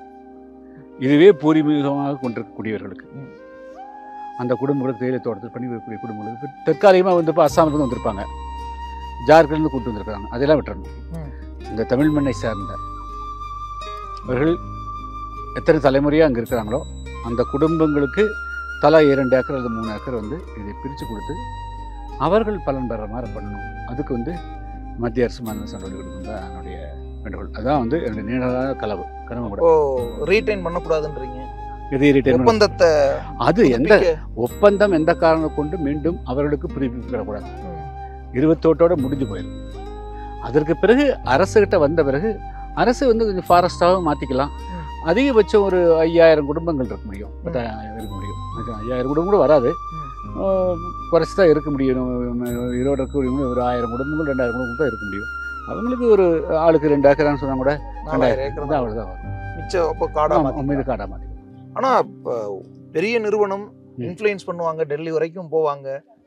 இதுவே பூர்வீகமாக கொண்டிருக்கக்கூடியவர்களுக்கு ம். அந்த குடும்பங்களுக்கு தேயிலை தோட்டத்தில் பண்ணி வைக்கக்கூடிய குடும்பங்களுக்கு இப்ப தற்காலிகமாக வந்து இப்போ அஸ்ஸாமிலிருந்து வந்திருப்பாங்க ஜார்க்கண்ட்லேருந்து கூட்டு வந்திருக்காங்க அதெல்லாம் விட்டுறணும் ம். இந்த தமிழ் மண்ணை சார்ந்த அவர்கள் எத்தனை தலைமுறையாக அங்கே இருக்கிறாங்களோ அந்த குடும்பங்களுக்கு தலா இரண்டு ஏக்கர் அல்லது மூணு ஏக்கர் வந்து இதை பிரித்து கொடுத்து அவர்கள் பலன் பெற மாதிரி பண்ணணும் அதுக்கு வந்து மத்திய அரசு மாநில அரசு நடவடிக்கை எடுக்கணும் தான் என்னுடைய வேண்டுகோள் அதான் வந்து என்னுடைய நீண்டகால கனவு கனவு கூட ஓ ரீடைன் பண்ணக்கூடாதுன்றீங்க எதை retirement- ஒப்பந்தத்தை அது எந்த புதுப்பிக்க- ஒப்பந்தம் எந்த காரணம் கொண்டு மீண்டும் அவர்களுக்கு புதுப்பிக்கப்படக்கூடாது ம். இருபத்தோட்டோட முடிஞ்சு போயிடும் அதற்கு பிறகு அரசுகிட்ட வந்த பிறகு அரசு வந்து கொஞ்சம் ஃபாரஸ்டாகவும் மாற்றிக்கலாம் ம். அதிகபட்சம் ஒரு ஐயாயிரம் குடும்பங்கள் இருக்க முடியும் பத்தாயிரம் இருக்க முடியும் அது ஐயாயிரம் குடும்பம் கூட வராது குறைச்சி தான் இருக்க முடியும் ஈரோடு இருக்கக்கூடிய ஒரு ஆயிரம் குடும்பங்கள் ரெண்டாயிரம் குடும்பங்கள் தான் இருக்க முடியும் அவங்களுக்கு ஒரு ஆளுக்கு ரெண்டு ஏக்கரான்னு சொன்னா கூட நாலாயிரம் ஏக்கர் தான் தான் அவ்வளோதான் வரும் மிச்சம் அப்போ காடா ஆமா, மாத்திக்கலாம். உண்மையிலே காடா மாற்றி ஆனா இப்ப பெரிய நிறுவனம் ம். இன்ஃப்ளூயன்ஸ் பண்ணுவாங்க டெல்லி வரைக்கும் போவாங்க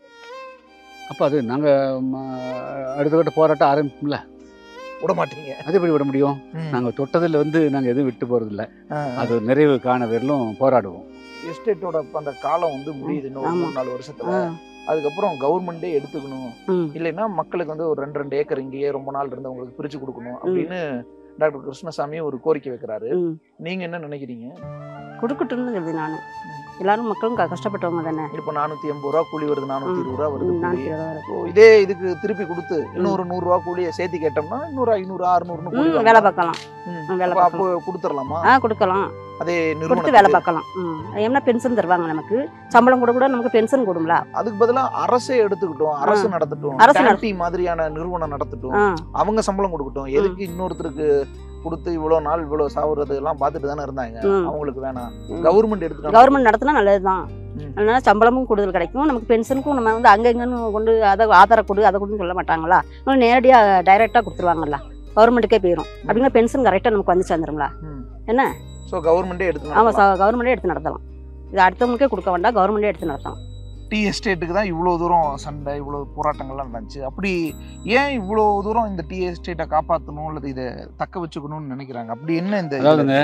அப்போ அது நாங்கள் அடுத்த கட்ட போராட்டம் ஆரம்பிப்போம்ல விட மாட்டீங்க அது எப்படி விட முடியும் ம். நாங்கள் தொட்டதில் வந்து நாங்கள் எதுவும் விட்டு போகிறதில்ல ஆ, அது நிறைவு காண வரலும் போராடுவோம் எஸ்டேட்டோட அந்த காலம் வந்து முடியுது இன்னும் ஒரு ஆமா. மூணு நாலு வருஷத்துல ஆ. அதுக்கப்புறம் கவர்மெண்டே எடுத்துக்கணும் ம். இல்லைன்னா மக்களுக்கு வந்து ஒரு ரெண்டு ரெண்டு ஏக்கர் இங்கேயே ரொம்ப நாள் இருந்தவங்களுக்கு பிரிச்சு கொடுக்கணும் அப்படின்னு டாக்டர் கிருஷ்ணசாமி ஒரு கோரிக்கை வைக்கிறாரு ம். நீங்க என்ன நினைக்கிறீங்க கொடுக்கட்டும்னு சொல்லுது நான் எல்லாரும் மக்களும் க- கஷ்டப்பட்டவங்க தானே இப்ப நானூத்தி எண்பது ரூபா கூலி வருது நானூத்தி இருபது ரூபா வருது நான் கூலி. இருபது ரூபா So, இதே இதுக்கு திருப்பி கொடுத்து இன்னொரு நூறு ரூபா கூலியை சேர்த்து கேட்டோம்னா இன்னொரு ஐநூறு அறுநூறுன்னு கூலி ம், வாங்கலாம். வேலை பார்க்கலாம் ம். ம், வேலை அப்ப அப்போ கொடுத்துடலாமா ஆ கொடுக்கலாம் அதே கொடுத்து வேலை நிறுவனம் பார்க்கலாம் ம் என்ன பென்ஷன் தருவாங்க நமக்கு சம்பளம் கூட கூட நமக்கு பென்ஷன் கொடுங்களா அதுக்கு பதிலா அரசே எடுத்துக்கிட்டோம் அரசு நடத்தட்டும் அரசு நட- டேக்ஸி மாதிரியான நிறுவனம் நடத்தட்டும் ஆ அவங்க சம்பளம் கொடுக்கட்டும் எதுக்கு இன்னொருத்தருக்கு கொடுத்து இவ்வளவு நாள் இவ்வளவு சாவுறது எல்லாம் பார்த்துட்டு தானே இருந்தாங்க ம். அவங்களுக்கு வேணாம் ம். கவர்மெண்ட் எடுத்துட்டு கவர்மெண்ட் நடத்தினா நல்லதுதான் ம். அதனால சம்பளமும் கூடுதல் கிடைக்கும் நமக்கு பென்ஷனுக்கும் நம்ம வந்து அங்கங்கன்னு கொண்டு அதை ஆதார கொடு அதை கொடுன்னு சொல்ல மாட்டாங்களா அதனால நேரடியாக டைரெக்டாக கொடுத்துருவாங்கல்ல கவர்மெண்ட்டுக்கே போயிடும் அப்படின்னா பென்ஷன் கரெக்டாக நமக்கு வந்து சேர்ந்துருங்களா என்ன சோ கவர்மெண்டே எடுத்து ஆமாம் கவர்மெண்ட்டே எடுத்து நடத்தலாம் இது அடுத்தவங்களுக்கே கொடுக்க வேண்டாம் கவர்மெண்ட்டே எடுத்து நடத்தலாம் டீ எஸ்டேட்டுக்கு தான் இவ்வளவு தூரம் சண்டை இவ்வளவு போராட்டங்கள்லாம் நடந்துச்சு அப்படி ஏன் இவ்வளவு தூரம் இந்த டீ எஸ்டேட்டை காப்பாற்றணும் அல்லது இதை தக்க வச்சுக்கணும்னு நினைக்கிறாங்க அப்படி என்ன இந்த இதுல- அதாவதுங்க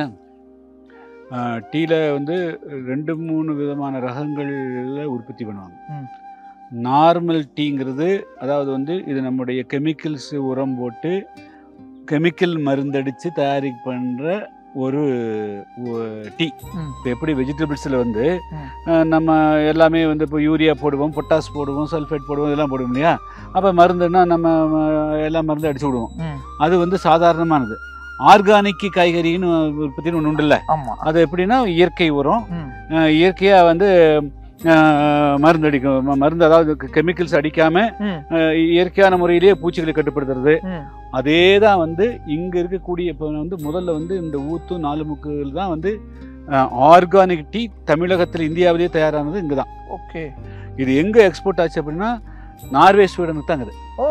டீல வந்து ரெண்டு மூணு விதமான ரகங்களில் உற்பத்தி பண்ணுவாங்க ம். நார்மல் டீங்கிறது அதாவது வந்து இது நம்முடைய கெமிக்கல்ஸ் உரம் போட்டு கெமிக்கல் மருந்தடித்து தயாரிக்க பண்ணுற ஒரு டீ ம். இப்போ எப்படி வெஜிடபிள்ஸில் வந்து ம். அஹ், நம்ம எல்லாமே வந்து இப்போ யூரியா போடுவோம் பொட்டாஸ் போடுவோம் சல்ஃபேட் போடுவோம் இதெல்லாம் போடுவோம் இல்லையா அப்போ மருந்துன்னா நம்ம அஹ், எல்லாம் மருந்து அடிச்சு விடுவோம் ம். அது வந்து சாதாரணமானது ஆர்கானிக் காய்கறின்னு உற்பத்தின்னு ஒன்று உண்டுல்ல ஆமா அது எப்படின்னா இயற்கை உரம் ம். இயற்கையாக வந்து அஹ், மருந்து அடிக்கும் ம- மருந்து அதாவது கெமிக்கல்ஸ் அடிக்காமல் ம். இயற்கையான முறையிலேயே பூச்சிகளை கட்டுப்படுத்துறது ம். அதே தான் வந்து இங்கே இருக்கக்கூடிய இப்போ வந்து முதல்ல வந்து இந்த ஊத்து நாலு முக்குகள் தான் வந்து ஆர்கானிக் டீ தமிழகத்தில் இந்தியாவிலேயே தயாரானது இங்கே தான் ஓகே இது எங்கே எக்ஸ்போர்ட் ஆச்சு அப்படின்னா நார்வே ஸ்வீடனுக்கு தான் இருக்குது ஓ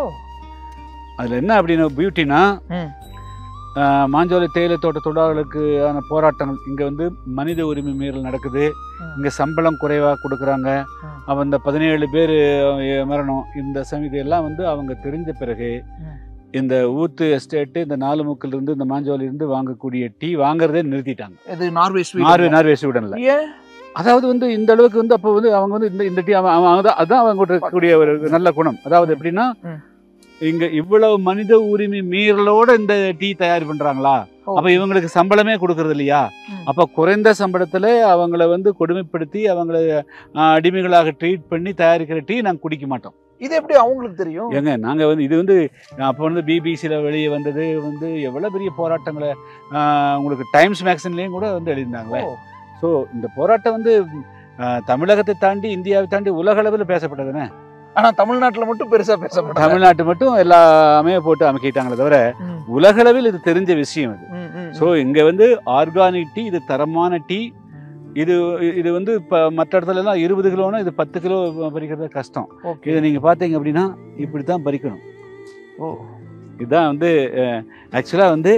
அதில் என்ன அப்படின்னு பியூட்டினா ம். மாஞ்சோலை தேயிலை தோட்ட தொழிலாளர்களுக்கான போராட்டங்கள் இங்கே வந்து மனித உரிமை மீறல் நடக்குது ம். இங்கே சம்பளம் குறைவாக கொடுக்குறாங்க ம். அவன் இந்த பதினேழு பேர் மரணம் இந்த சமிதி எல்லாம் வந்து அவங்க தெரிஞ்ச பிறகு ம். இந்த ஊத்து எஸ்டேட்டு இந்த நாலு முக்கில் இருந்து இந்த மாஞ்சோலையில இருந்து வாங்கக்கூடிய டீ வாங்குறதே நிறுத்திட்டாங்க இது நார்வே ஸ்வீடன் நார்வே நார்வே ஸ்வீடனில் ஏன் அதாவது வந்து இந்த அளவுக்கு வந்து அப்போ வந்து அவங்க வந்து இந்த இந்த டீ அவன் அவன் அதான் அதான் அவங்க இருக்கக்கூடிய ஒரு நல்ல குணம் அதாவது எப்படின்னா ம். இங்க இவ்வளவு மனித உரிமை மீறலோட இந்த டீ தயார் பண்றாங்களா அப்ப இவங்களுக்கு சம்பளமே கொடுக்கறது இல்லையா ம். அப்ப குறைந்த சம்பளத்துல அவங்கள வந்து கொடுமைப்படுத்தி அவங்கள ஆஹ், அடிமைகளாக ட்ரீட் பண்ணி தயாரிக்கிற டீ நாங்க குடிக்க மாட்டோம் இது எப்படி அவங்களுக்கு தெரியும் ஏங்க நாங்க வந்து இது வந்து அப்போ வந்து பிபிசியில் வெளியே வந்தது வந்து எவ்வளவு பெரிய போராட்டங்களை ஆஹ், உங்களுக்கு டைம்ஸ் மேக்சின்லேயும் கூட வந்து எழுதியிருந்தாங்களே ஓ. ஸோ இந்த போராட்டம் வந்து ஆஹ், தமிழகத்தை தாண்டி இந்தியாவை தாண்டி உலக அளவில் பேசப்பட்டதுன்னு ஆனா தமிழ்நாட்டுல மட்டும் பெருசா பேசப்படாது தமிழ்நாட்டு மட்டும் எல்லாமே போட்டு அமைக்கிட்டாங்களே தவிர ம். உலகளவில் இது தெரிஞ்ச விஷயம் இது ம், ம், ஸோ இங்கே வந்து ஆர்கானிக் டீ இது தரமான டீ இது இது வந்து இப்போ மற்ற இடத்துல எல்லாம் இருபது கிலோனா இது பத்து கிலோ பறிக்கிறது கஷ்டம் ஓகே இதை நீங்கள் பார்த்தீங்க அப்படின்னா இப்படி தான் பறிக்கணும் ஓ இதுதான் வந்து ஆக்சுவலாக வந்து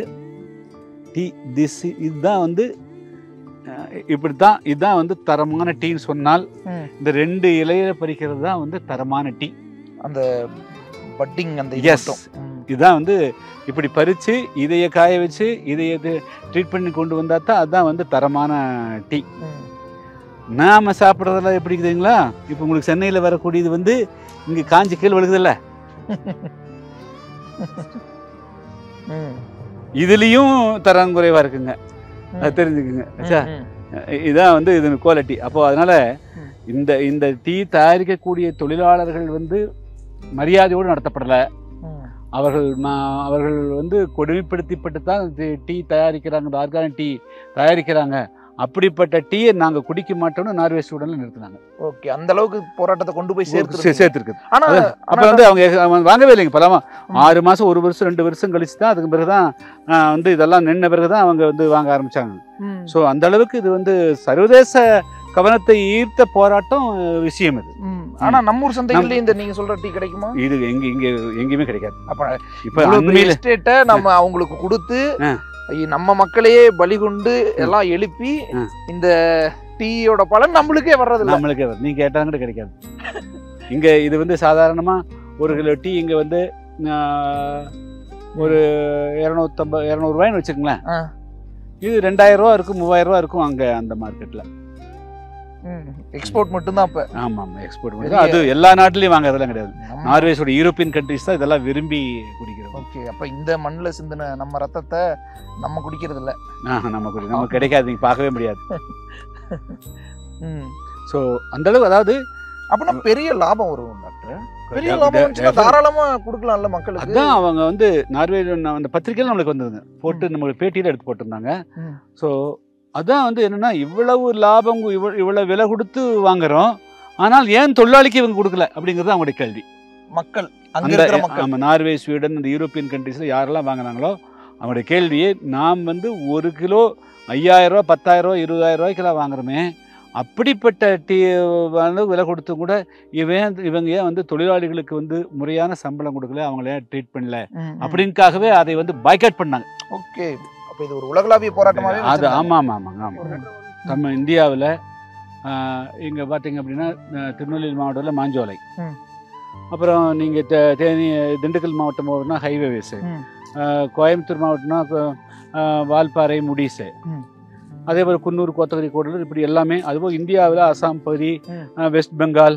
டீ திஸ் இதுதான் வந்து அஹ், இப்படி தான் இதுதான் வந்து தரமான டீன்னு சொன்னால் ம். இந்த ரெண்டு இலையில பறிக்கிறது தான் வந்து தரமான டீ அந்த பட்டிங் அந்த Yes. இது மட்டும். ம். இதுதான் வந்து இப்படி பறித்து இதைய காய வச்சு இதைய ட்ரீட் பண்ணி கொண்டு வந்தால் தான் அதுதான் வந்து தரமான டீ ம். நாம சாப்பிட்றதெல்லாம் எப்படி இருக்குதுங்களா இப்போ உங்களுக்கு சென்னையில் வரக்கூடியது வந்து இங்கே காஞ்சி கீழ் விழுகுதுல்ல ம். இதுலேயும் தரம் குறைவாக இருக்குங்க ம். அது தெரிஞ்சுக்குங்க ஆச்சா ம், இதான் வந்து இது குவாலிட்டி அப்போ அதனால ம். இந்த இந்த டீ தயாரிக்கக்கூடிய தொழிலாளர்கள் வந்து மரியாதையோடு நடத்தப்படலை ம். அவர்கள் நான் அவர்கள் வந்து கொடுமைப்படுத்திப்பட்டு தான் இந்த டீ தயாரிக்கிறாங்க இந்த ஆர்கானிக் டீ தயாரிக்கிறாங்க அப்படிப்பட்ட டீயை நாங்கள் குடிக்க மாட்டோம்னு நார்வே ஸ்டூடெண்ட்ல நிறுத்தினாங்க ஓகே அந்த அளவுக்கு போராட்டத்தை கொண்டு போய் சேர்த்து சேர்த்துருக்குது ஆனா அப்போ வந்து அவங்க அவங்க வாங்கவே இல்லைங்க பலமா ஆறு மாதம் ஒரு வருஷம் ரெண்டு வருஷம் கழிச்சு தான் அதுக்கு பிறகு தான் வந்து இதெல்லாம் நின்ன பிறகு தான் அவங்க வந்து வாங்க ஆரம்பிச்சாங்க ம். ஸோ அந்த அளவுக்கு இது வந்து சர்வதேச கவனத்தை ஈர்த்த போராட்டம் அஹ், விஷயம் இது ம். ஆனா நம்ம ஊர் சந்தைகள்ல இந்த நீங்க சொல்ற டீ கிடைக்குமா இது எங்க இங்க எங்கேயுமே கிடைக்காது அப்ப இப்போ இவ்வளவு பெரிய அண்மையில எஸ்டேட்டை நம்ம அவங்களுக்கு கொடுத்து ஆ. ஐய, நம்ம மக்களையே பலி கொண்டு எல்லாம் எழுப்பி ஆ. இந்த டீயோட பலன் நம்மளுக்கே வர்றது இல்ல நம்மளுக்கே வரும் நீங்க கேட்டாலும் கூட கிடைக்காது இங்க இது வந்து சாதாரணமா ஒரு கிலோ டீ இங்க வந்து ஆஹ், ஒரு இரநூத்தம்பது இரநூறுவாய்னு வச்சுக்கோங்களேன் ஆ. இது ரெண்டாயிரம் ரூபா இருக்கும் மூவாயிரம் ரூபா இருக்கும் அங்க அந்த மார்க்கெட்ல எக்ஸ்போர்ட் மட்டும்தான் அப்ப ஆமா ஆமா எக்ஸ்போர்ட் பண்ணி பெரிய- அது எல்லா நாட்டிலையும் வாங்குறதெல்லாம் கிடையாது நம்ம- நார்வேஸோட யூரோப்பியன் கண்ட்ரிஸ் தான் இதெல்லாம் விரும்பி குடிக்கிறோம் ஓகே அப்ப இந்த மண்ணுல சிந்தின நம்ம ரத்தத்தை நம்ம குடிக்கிறது இல்ல ஆஹ் நம்ம குடி நமக்கு கிடைக்காது நீங்க பார்க்கவே முடியாது ம். ஸோ அந்த அளவு அதாவது அப்பனா பெரிய லாபம் வரும் டாக்டர் பெரிய டெ- லாபம் டெ- வந்துச்சுன்னா டெஃப- தாராளமா கொடுக்கலாம்ல மக்களுக்கு அதான் அவங்க வந்து நார்வே அந்த பத்திரிக்கையில் நம்மளுக்கு வந்தது போட்டு நம்மளுக்கு பேட்டியில் எடுத்து போட்டிருந்தாங்க ம். ஸோ அதான் வந்து என்னன்னா இவ்வளவு லாபம் இவ்வளவு இவ்வளவு விலை கொடுத்து வாங்குறோம் ஆனால் ஏன் தொழிலாளிக்கு இவங்க கொடுக்கல அப்படிங்கிறது அவங்களுடைய கேள்வி மக்கள் அங்க அந்த இருக்கிற மக்கள் நம்ம நார்வே ஸ்வீடன் இந்த யூரோப்பியன் கண்ட்ரீஸில் யாரெல்லாம் வாங்குனாங்களோ அவங்களுடைய கேள்வியே நாம் வந்து ஒரு கிலோ ஐயாயிரம் ரூபா பத்தாயிரம் ரூபா இருபதாயிரம் ரூபாய்க்கெல்லாம் வாங்குறோமே அப்படிப்பட்ட டீ வந்து விலை கொடுத்து கூட இவன் இவங்க ஏன் வந்து தொழிலாளிகளுக்கு வந்து முறையான சம்பளம் கொடுக்கல அவங்கள ஏன் ட்ரீட் பண்ணல அப்படின்காகவே அதை வந்து பாய்காட் பண்ணாங்க ஓகே அப்ப இது ஒரு உலகளாவிய போராட்டமாவே அது வச்சிருக்காங்க. ஆமாம் ஆமாம் ஆமாம் ஆமாம் நம்ம இந்தியாவில் இங்கே பார்த்தீங்க அப்படின்னா அஹ், திருநெல்வேலி மாவட்டத்தில் மாஞ்சோலை ம். அப்புறம் நீங்கள் தேனி திண்டுக்கல் மாவட்டம் போகணும்னா ஹைவேவேஸு ம். கோயம்புத்தூர் மாவட்டம்னா கொ- அஹ், வால்பாறை முடிசு ம். அதே போல் குன்னூர் கோத்தகிரி கூடலூர் இப்படி எல்லாமே அதுபோல் இந்தியாவில் அசாம் பகுதி ம். அஹ், வெஸ்ட் பெங்கால்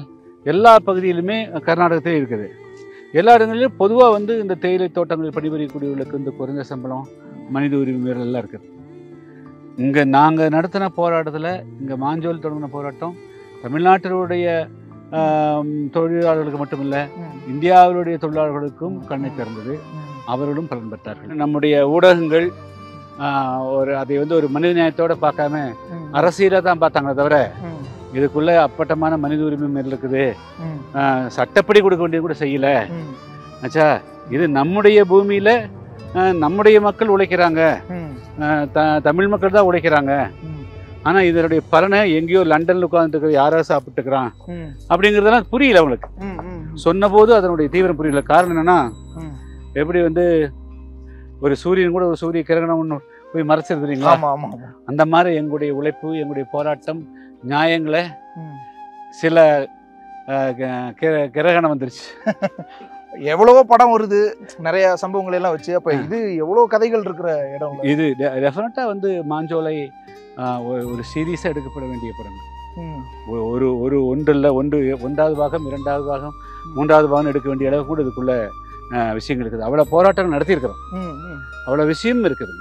எல்லா பகுதியிலுமே கர்நாடகத்திலே இருக்குது எல்லா இடங்களிலும் பொதுவாக வந்து இந்த தேயிலை தோட்டங்களில் பணிபுரியக்கூடியவர்களுக்கு இந்த குறைந்த சம்பளம் மனித உரிமை மீறல் எல்லாம் இருக்குது இங்கே நாங்கள் நடத்தின போராட்டத்தில் இங்கே மாஞ்சோல் தொடங்கின போராட்டம் தமிழ்நாட்டினுடைய ஆம், தொழிலாளர்களுக்கு மட்டுமில்லை இந்தியாவினுடைய தொழிலாளர்களுக்கும் கண்ணை திறந்தது அவர்களும் பலன் பெற்றார்கள் நம்முடைய ஊடகங்கள் ஆஹ், ஒரு அதை வந்து ஒரு மனித நியாயத்தோட பார்க்காம அரசியலாக தான் பார்த்தாங்களே தவிர இதுக்குள்ள அப்பட்டமான மனித உரிமை மீறல் இருக்குது ஆஹ், சட்டப்படி கொடுக்க வேண்டியது கூட செய்யல ஆச்சா இது நம்முடைய பூமியில ஆஹ், நம்முடைய மக்கள் உழைக்கிறாங்க ஆஹ், த தமிழ் மக்கள் தான் உழைக்கிறாங்க ஆனா இதனுடைய பலனை எங்கேயோ லண்டன்ல உட்கார்ந்துட்டு யாரோ சாப்பிட்டுக்கிறான் அப்படிங்கிறதெல்லாம் புரியல அவங்களுக்கு சொன்னபோது அதனுடைய தீவிரம் புரியல காரணம் என்னன்னா எப்படி வந்து ஒரு சூரியன் கூட ஒரு சூரிய கிரகணம் ஒன்று போய் மறைச்சிருது இல்லைங்களா ஆமா ஆமா ஆமா அந்த மாதிரி எங்களுடைய உழைப்பு எங்களுடைய போராட்டம் நியாயங்களை ம். சில அஹ், க- கிர- கிரகணம் வந்துருச்சு எவ்வளவோ படம் வருது நிறைய சம்பவங்கள் எல்லாம் வச்சு அப்ப ஆ. இது எவ்வளவு கதைகள் இருக்கிற இடம் இல்ல? இது டெஃபினட்டாக வந்து மாஞ்சோலை அஹ், ஒரு- ஒரு சீரியஸாக எடுக்கப்பட வேண்டிய படங்கள் ம். ஒரு- ஒரு ஒரு ஒன்றில் ஒன்று ஒன்றாவது பாகம் இரண்டாவது பாகம் மூன்றாவது பாகம் எடுக்க வேண்டிய அளவு கூட இதுக்குள்ள அஹ், விஷயங்கள் இருக்குது அவ்வளோ போராட்டங்கள் நடத்தியிருக்கிறோம் ம், ம். அவ்வளோ விஷயம் இருக்குது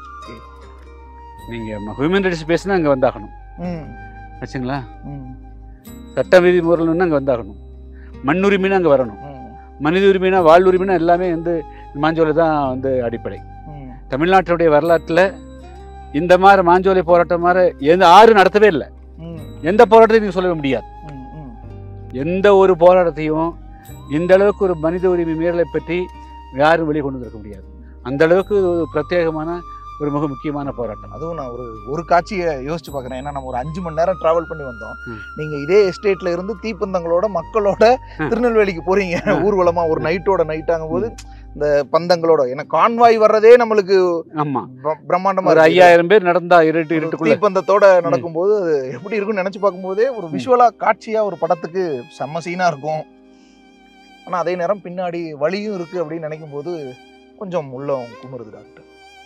நீங்கள் ஹியூமன் ரைட்ஸ் பேசினா அங்கே வந்தாகணும் ம், ஆச்சுங்களா ம், சட்ட விதிமுறைகள்னு அங்கே வந்தாகணும் மண்ணுரிமைன்னு அங்கே வரணும் ம், மனித உரிமைனா வாழ் உரிமைனா எல்லாமே வந்து மாஞ்சோலை தான் வந்து அடிப்படை ம். தமிழ்நாட்டுடைய வரலாற்றில் இந்த மாதிரி மாஞ்சோலை போராட்டம் மாதிரி எந்த ஆறு நடத்தவே இல்லை ம், எந்த போராட்டத்தையும் நீங்கள் சொல்லவே முடியாது ம், ம். எந்த ஒரு போராட்டத்தையும் இந்த அளவுக்கு ஒரு மனித உரிமை மீறலை பற்றி யாரும் வெளியே கொண்டு வந்திருக்க முடியாது அந்த அளவுக்கு இது ஒரு பிரத்யேகமான ஒரு மிக முக்கியமான போராட்டம் அதுவும் நான் ஒரு ஒரு காட்சியை யோசிச்சு பார்க்குறேன் ஏன்னா நம்ம ஒரு அஞ்சு மணி நேரம் டிராவல் பண்ணி வந்தோம் ம். நீங்க இதே எஸ்டேட்ல இருந்து தீப்பந்தங்களோட மக்களோட ம். திருநெல்வேலிக்கு போறீங்க ம். ஊர்வலமா ஒரு நைட்டோட நைட்டாகும் போது இந்த பந்தங்களோட ஏன்னா கான்வாய் வர்றதே நம்மளுக்கு ஆமாம் பிர- பிரம்மாண்டமா ஒரு இருக்கு. ஐயாயிரம் பேர் நடந்தா இருட்டு ஒரு இருட்டுக்குள்ள தீப்பந்தத்தோட நடக்கும்போது அது எப்படி இருக்கும்னு நினைச்சு பார்க்கும்போதே ஒரு விஷுவலா காட்சியா ஒரு படத்துக்கு செம்ம சீனா இருக்கும் ஆனா அதே நேரம் பின்னாடி வலியும் இருக்கு அப்படின்னு நினைக்கும் போது கொஞ்சம் உள்ளம் குமுறுது டாக்டர்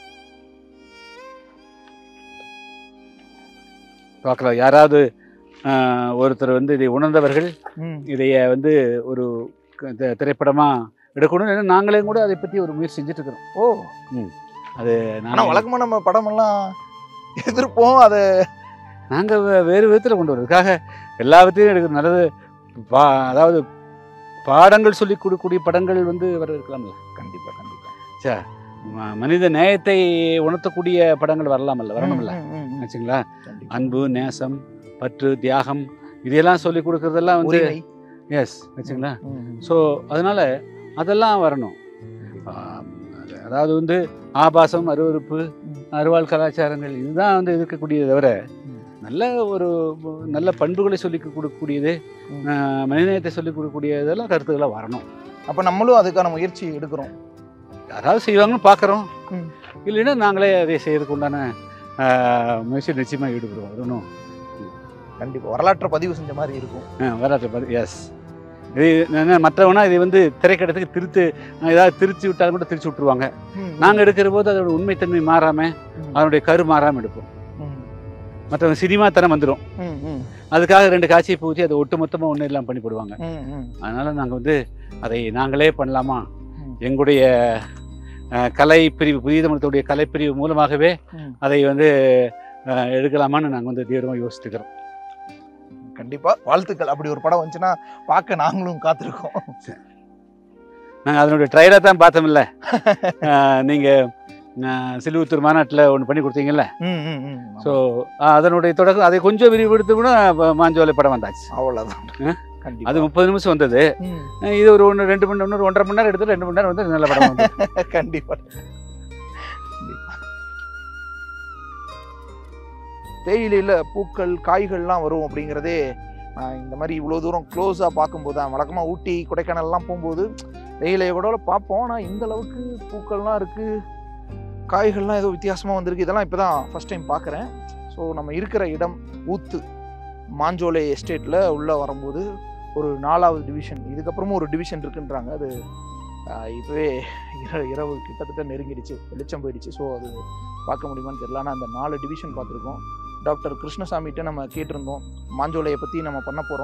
பார்க்கலாம் யாராவது ஆஹ், ஒருத்தர் வந்து இதை உணர்ந்தவர்கள் ம். இதைய வந்து ஒரு க- தி- திரைப்படமா எடுக்கணும் ஏன்னா நாங்களே கூட அதை பற்றி ஒரு முயற்சி செஞ்சுட்டு இருக்கிறோம் ஓ அது ஆனா நாங்கள் வழக்கமா நம்ம படமெல்லாம் எதிர்ப்போம் அதை நாங்கள் வேறு விதத்தில் கொண்டு வர்றதுக்காக எல்லாவற்றையும் எடுக்கிறது நல்லது பா அதாவது பாடங்கள் சொல்லி கொடுக்கக்கூடிய படங்கள் வந்து வர இருக்கலாம்ல கண்டிப்பா கண்டிப்பா சே ம- மனித நேயத்தை உணர்த்தக்கூடிய படங்கள் வரலாமல்ல வரணும்ல ம், ம், ம். ஆச்சுங்களா கண்டிப்பா. அன்பு நேசம் பற்று தியாகம் இதெல்லாம் சொல்லி கொடுக்கறதெல்லாம் வந்து உரிமை. எஸ் ஆச்சுங்களா ம், ம். ஸோ அதனால அதெல்லாம் வரணும் ஆம், அது- அதாவது வந்து ஆபாசம் அருவருப்பு ம். அருவாள் கலாச்சாரங்கள் இதுதான் வந்து இருக்கக்கூடியது தவிர ம். நல்ல ஒரு நல்ல பண்புகளை சொல்லி கொடுக்கக்கூடியது ம். ஆஹ், மனிதநேயத்தை சொல்லி கொடுக்கக்கூடியதெல்லாம் கருத்துக்களாக வரணும் அப்ப நம்மளும் அதுக்கான முயற்சி எடுக்கிறோம் யாராவது செய்வாங்கன்னு பார்க்குறோம் ம். இல்லைன்னா நாங்களே அதை செய்யறதுக்கு உண்டான ஆஹ், முயற்சி நிச்சயமாக ஈடுபடுவோம் அது ஒன்றும் கண்டிப்பா வரலாற்றை பதிவு செஞ்ச மாதிரி இருக்கும் வரலாற்று பார்த்து எஸ் இது என்ன மற்றவனா இதை வந்து திரைக்கடத்துக்கு திருத்து ஏதாவது திருச்சி விட்டாலும் கூட திருச்சி விட்டுருவாங்க ம், நாங்கள் எடுக்கிற போது அதோட உண்மைத்தன்மை மாறாமல் ம். அதனுடைய கரு மாறாமல் எடுப்போம் ம், மற்றவங்க சினிமா தரம் வந்துடும் ம், ம், அதுக்காக ரெண்டு காட்சியை பூச்சி அதை ஒட்டு மொத்தமாக ஒன்றும் இல்லாமல் பண்ணி போடுவாங்க ம், ம். அதனால் நாங்கள் வந்து அதை நாங்களே பண்ணலாமா ம். எங்களுடைய அஹ், கலை பிரிவு புதிய தமிழத்துடைய கலைப்பிரிவு மூலமாகவே ம். அதை வந்து அஹ், எடுக்கலாமான்னு நாங்கள் வந்து தீவிரமாக யோசிச்சுக்கிறோம் கண்டிப்பா வாழ்த்துக்கள் அப்படி ஒரு படம் வந்துச்சுன்னா பார்க்க நாங்களும் காத்திருக்கோம் நாங்கள் அதனுடைய ட்ரைலர் தான் பார்த்தோம்ல நீங்கள் சிலுவத்தூர் மாநாட்டில் ஒன்று பண்ணி கொடுத்தீங்கல்ல ம், ம், ம். ஸோ அதனுடைய தொடக்கம் அதை கொஞ்சம் விரிவெடுத்து கூட ப- மாஞ்சோலை படம் வந்தாச்சு அவ்வளவுதான் ஆ? கண்டிப்பா அது முப்பது நிமிஷம் வந்தது ம், அஹ் இது ஒரு ஒன்று ரெண்டு மணி நேரம் ஒன்றரை மணி நேரம் எடுத்து ரெண்டு மணி நேரம் வந்து நல்ல படம் வந்து கண்டிப்பா கண்டிப்பா. தேயிலையில் பூக்கள் காய்கள்லாம் வரும் அப்படிங்கிறதே நான் இந்த மாதிரி இவ்வளோ தூரம் க்ளோஸாக பார்க்கும்போது தான் வழக்கமாக ஊட்டி கொடைக்கானல்லாம் போகும்போது தேயிலையை கூட பார்ப்போம் ஆனால் இந்த அளவுக்கு பூக்கள்லாம் இருக்குது காய்கள்லாம் ஏதோ வித்தியாசமாக வந்திருக்கு இதெல்லாம் இப்போ தான் ஃபஸ்ட் டைம் பார்க்குறேன் ஸோ நம்ம இருக்கிற இடம் ஊத்து மாஞ்சோலை எஸ்டேட்டில் உள்ளே வரும்போது ஒரு நாலாவது டிவிஷன் இதுக்கப்புறமும் ஒரு டிவிஷன் இருக்குன்றாங்க அது ஆஹ், இப்போவே இர- இரவு கிட்டத்தட்ட நெருங்கிடுச்சு வெளிச்சம் போயிடுச்சு ஸோ அது பார்க்க முடியுமான்னு தெரியல ஆனால் அந்த நாலு டிவிஷன் பார்த்துருக்கோம் டாக்டர் கிருஷ்ணசாமிகிட்ட நம்ம கேட்டிருந்தோம் மாஞ்சோலையை பற்றி நம்ம பண்ண போகிறோம்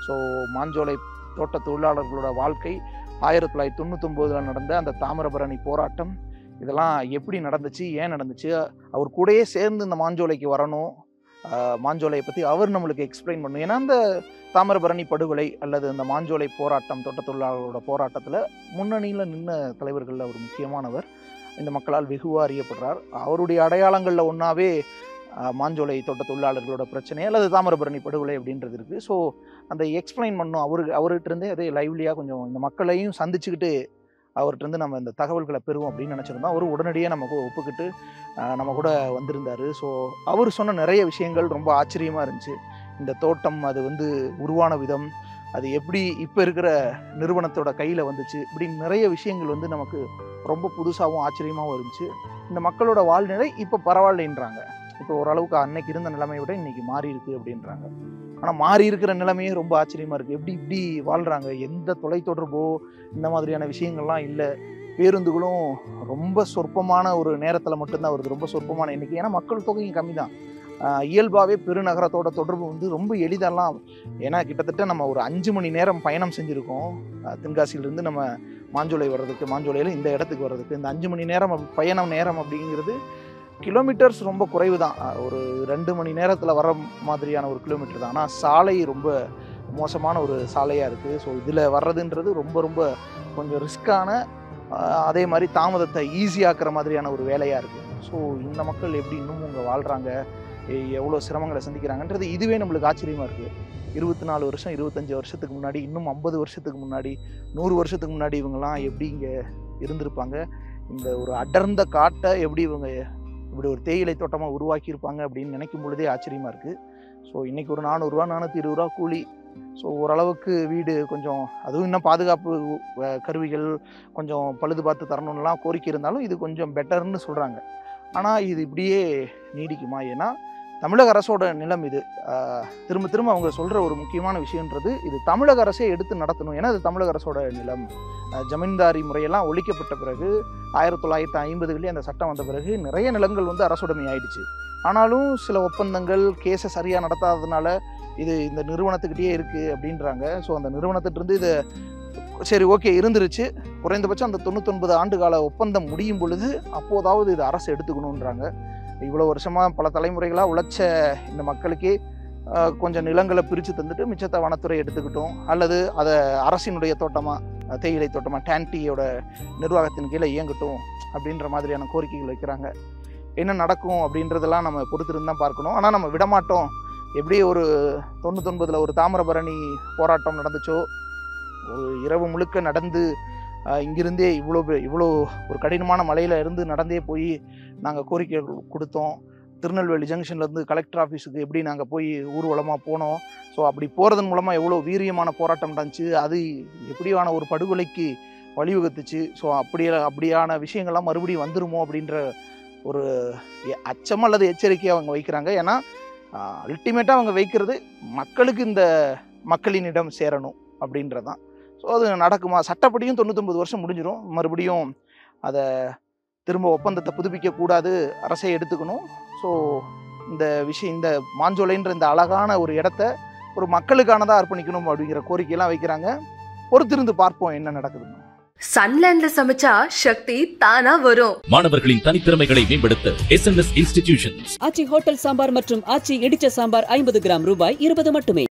ஸோ மாஞ்சோலை தோட்ட தொழிலாளர்களோட வாழ்க்கை ஆயிரத்தி தொள்ளாயிரத்தி தொண்ணூத்தொம்போதில் நடந்த அந்த தாமிரபரணி போராட்டம் இதெல்லாம் எப்படி நடந்துச்சு ஏன் நடந்துச்சு அவர் கூடயே சேர்ந்து இந்த மாஞ்சோலைக்கு வரணும் ஆஹ் மாஞ்சோலையை பற்றி அவர் நம்மளுக்கு எக்ஸ்பிளைன் பண்ணணும் ஏன்னா அந்த தாமிரபரணி படுகொலை அல்லது அந்த மாஞ்சோலை போராட்டம் தோட்ட தொழிலாளர்களோட போராட்டத்தில் முன்னணியில் நின்ன தலைவர்களில் அவர் முக்கியமானவர் இந்த மக்களால் வெகுவாக அறியப்படுறார் அவருடைய அடையாளங்களில் ஒன்றாவே மாஞ்சோலை தோட்ட தொழிலாளர்களோட பிரச்சனை அல்லது தாமிரபரணி படுகொலை அப்படின்றது இருக்குது ஸோ அந்த எக்ஸ்பிளைன் பண்ணும் அவரு அவர்கிட்ட இருந்தே அதே லைவ்லியாக கொஞ்சம் இந்த மக்களையும் சந்திச்சுக்கிட்டு அவர்கிட்ட இருந்து நம்ம இந்த தகவல்களை பெறுவோம் அப்படின்னு நினச்சிருந்தோம் அவர் உடனடியாக நமக்கு ஒப்புக்கிட்டு ஆஹ் நம்ம கூட வந்திருந்தார் ஸோ அவர் சொன்ன நிறைய விஷயங்கள் ரொம்ப ஆச்சரியமாக இருந்துச்சு இந்த தோட்டம் அது வந்து உருவான விதம் அது எப்படி இப்போ இருக்கிற நிறுவனத்தோட கையில் வந்துச்சு இப்படி நிறைய விஷயங்கள் வந்து நமக்கு ரொம்ப புதுசாகவும் ஆச்சரியமாகவும் இருந்துச்சு இந்த மக்களோட வாழ்நிலை இப்போ பரவாயில்லைன்றாங்க இப்போ ஓரளவுக்கு அன்னைக்கு இருந்த நிலைமையை விட இன்னைக்கு மாறி இருக்கு அப்படின்றாங்க ஆனால் மாறி இருக்கிற நிலைமையே ரொம்ப ஆச்சரியமா இருக்கு எப்படி இப்படி வாழ்றாங்க எந்த தொலைத்தொடர்போ இந்த மாதிரியான விஷயங்கள்லாம் இல்லை பேருந்துகளும் ரொம்ப சொற்பமான ஒரு நேரத்தில் மட்டும்தான் வருது ரொம்ப சொற்பமான எண்ணிக்கை ஏன்னா மக்கள் தொகையும் கம்மி தான் இயல்பாகவே பெருநகரத்தோட தொடர்பு வந்து ரொம்ப எளிதெல்லாம் ஏன்னா கிட்டத்தட்ட நம்ம ஒரு அஞ்சு மணி நேரம் பயணம் செஞ்சுருக்கோம் அஹ் தென்காசியிலிருந்து நம்ம மாஞ்சோலை வர்றதுக்கு மாஞ்சோலையில் இந்த இடத்துக்கு வர்றதுக்கு இந்த அஞ்சு மணி நேரம் அப்ப- பயணம் நேரம் அப்படிங்கிறது கிலோமீட்டர்ஸ் ரொம்ப குறைவு தான் அஹ் ஒரு ரெண்டு மணி நேரத்தில் வர மாதிரியான ஒரு கிலோமீட்டர் தான் ஆனால் சாலை ரொம்ப மோசமான ஒரு சாலையாக இருக்குது ஸோ இதில் வர்றதுன்றது ரொம்ப ரொம்ப கொஞ்சம் ரிஸ்க்கான அதே மாதிரி தாமதத்தை ஈஸியாக்குற மாதிரியான ஒரு வேலையாக இருக்குது ஸோ இந்த மக்கள் எப்படி இன்னும் இங்கே வாழ்கிறாங்க எவ்வளோ சிரமங்களை சந்திக்கிறாங்கன்றது இதுவே நம்மளுக்கு ஆச்சரியமாக இருக்குது இருபத்தி நாலு வருஷம் இருபத்தஞ்சி வருஷத்துக்கு முன்னாடி இன்னும் ஐம்பது வருஷத்துக்கு முன்னாடி நூறு வருஷத்துக்கு முன்னாடி இவங்கெல்லாம் எப்படி இங்கே இருந்திருப்பாங்க இந்த ஒரு அடர்ந்த காட்டை எப்படி இவங்க இப்படி ஒரு தேயிலை தோட்டமாக உருவாக்கியிருப்பாங்க அப்படின்னு நினைக்கும் பொழுதே ஆச்சரியமாக இருக்குது ஸோ இன்றைக்கி ஒரு நானூறுரூவா நானூற்றி இருபது ரூபா கூலி ஸோ ஓரளவுக்கு வீடு கொஞ்சம் அதுவும் இன்னும் பாதுகாப்பு அஹ், கருவிகள் கொஞ்சம் பழுது பார்த்து தரணும்லாம் கோரிக்கை இருந்தாலும் இது கொஞ்சம் பெட்டர்னு சொல்கிறாங்க ஆனால் இது இப்படியே நீடிக்குமா ஏன்னா தமிழக அரசோட நிலம் இது ஆஹ், திரும்ப திரும்ப அவங்க சொல்கிற ஒரு முக்கியமான விஷயன்றது இது தமிழக அரசே எடுத்து நடத்தணும் ஏன்னா இது தமிழக அரசோட நிலம் ஆஹ், ஜமீன்தாரி முறையெல்லாம் ஒழிக்கப்பட்ட பிறகு ஆயிரத்தி தொள்ளாயிரத்தி ஐம்பதுகளே அந்த சட்டம் வந்த பிறகு நிறைய நிலங்கள் வந்து அரசுடைமை ஆயிடுச்சு ஆனாலும் சில ஒப்பந்தங்கள் கேஸை சரியாக நடத்தாததுனால இது இந்த நிறுவனத்துக்கிட்டே இருக்குது அப்படின்றாங்க ஸோ அந்த நிறுவனத்திட்டிருந்து இதை சரி ஓகே இருந்துருச்சு குறைந்தபட்சம் அந்த தொண்ணூத்தொன்பது ஆண்டு கால ஒப்பந்தம் முடியும் பொழுது அப்போதாவது இது அரசு எடுத்துக்கணுன்றாங்க இவ்வளோ வருஷமாக பல தலைமுறைகளாக உழைச்ச இந்த மக்களுக்கே ஆஹ், கொஞ்சம் நிலங்களை பிரித்து தந்துட்டு மிச்சத்தை வனத்துறை எடுத்துக்கிட்டோம் அல்லது அதை அரசினுடைய தோட்டமாக தேயிலை தோட்டமாக டேன்டியோட நிர்வாகத்தின் கீழே இயங்கட்டும் அப்படின்ற மாதிரியான கோரிக்கைகள் வைக்கிறாங்க என்ன நடக்கும் அப்படின்றதெல்லாம் நம்ம பொறுத்திருந்து தான் பார்க்கணும் ஆனால் நம்ம விடமாட்டோம் எப்படி ஒரு தொண்ணூத்தொன்பதில் ஒரு தாமிரபரணி போராட்டம் நடந்துச்சோ ஒரு இரவு முழுக்க நடந்து ஆஹ், இங்கிருந்தே இவ்வளோ பெ- இவ்வளோ ஒரு கடினமான மலையில் இருந்து நடந்தே போய் நாங்கள் கோரிக்கை கொடுத்தோம் திருநெல்வேலி ஜங்ஷன்லேருந்து கலெக்டர் ஆஃபீஸுக்கு எப்படி நாங்கள் போய் ஊர்வலமாக போனோம் ஸோ அப்படி போகிறதன் மூலமாக எவ்வளோ வீரியமான போராட்டம் நடந்துச்சு அது எப்படியான ஒரு படுகொலைக்கு வழிவகுத்துச்சு ஸோ அப்படி அப்படியான விஷயங்கள்லாம் மறுபடியும் வந்துருமோ அப்படின்ற ஒரு எ- அச்சம் அல்லது எச்சரிக்கையை அவங்க வைக்கிறாங்க ஏன்னா அல்டிமேட்டாக அவங்க வைக்கிறது மக்களுக்கு இந்த மக்களினிடம் சேரணும் அப்படின்றது தான் ஸோ அது நடக்குமா சட்டப்படியும் தொண்ணூத்தொம்பது வருஷம் முடிஞ்சிடும் மறுபடியும் அதை திரும்ப ஒப்பந்தத்தை புதுப்பிக்கக்கூடாது அரசே எடுத்துக்கணும் ஸோ இந்த விஷயம் இந்த மாஞ்சோலைன்ற இந்த அழகான ஒரு இடத்த ஒரு மக்களுக்கானதாக அர்ப்பணிக்கணும் அப்படிங்கிற கோரிக்கையெல்லாம் வைக்கிறாங்க பொறுத்திருந்து பார்ப்போம் என்ன நடக்குதுன்னு சன்லேண்ட்ல சமைச்சா சக்தி தானா வரும் மாணவர்களின் தனித்திறமைகளை மேம்படுத்த S N S institutions Aachi hotel sambar மற்றும் ஆச்சி இடிச்ச சாம்பார் ஐம்பது கிராம் ரூபாய் இருபது மட்டுமே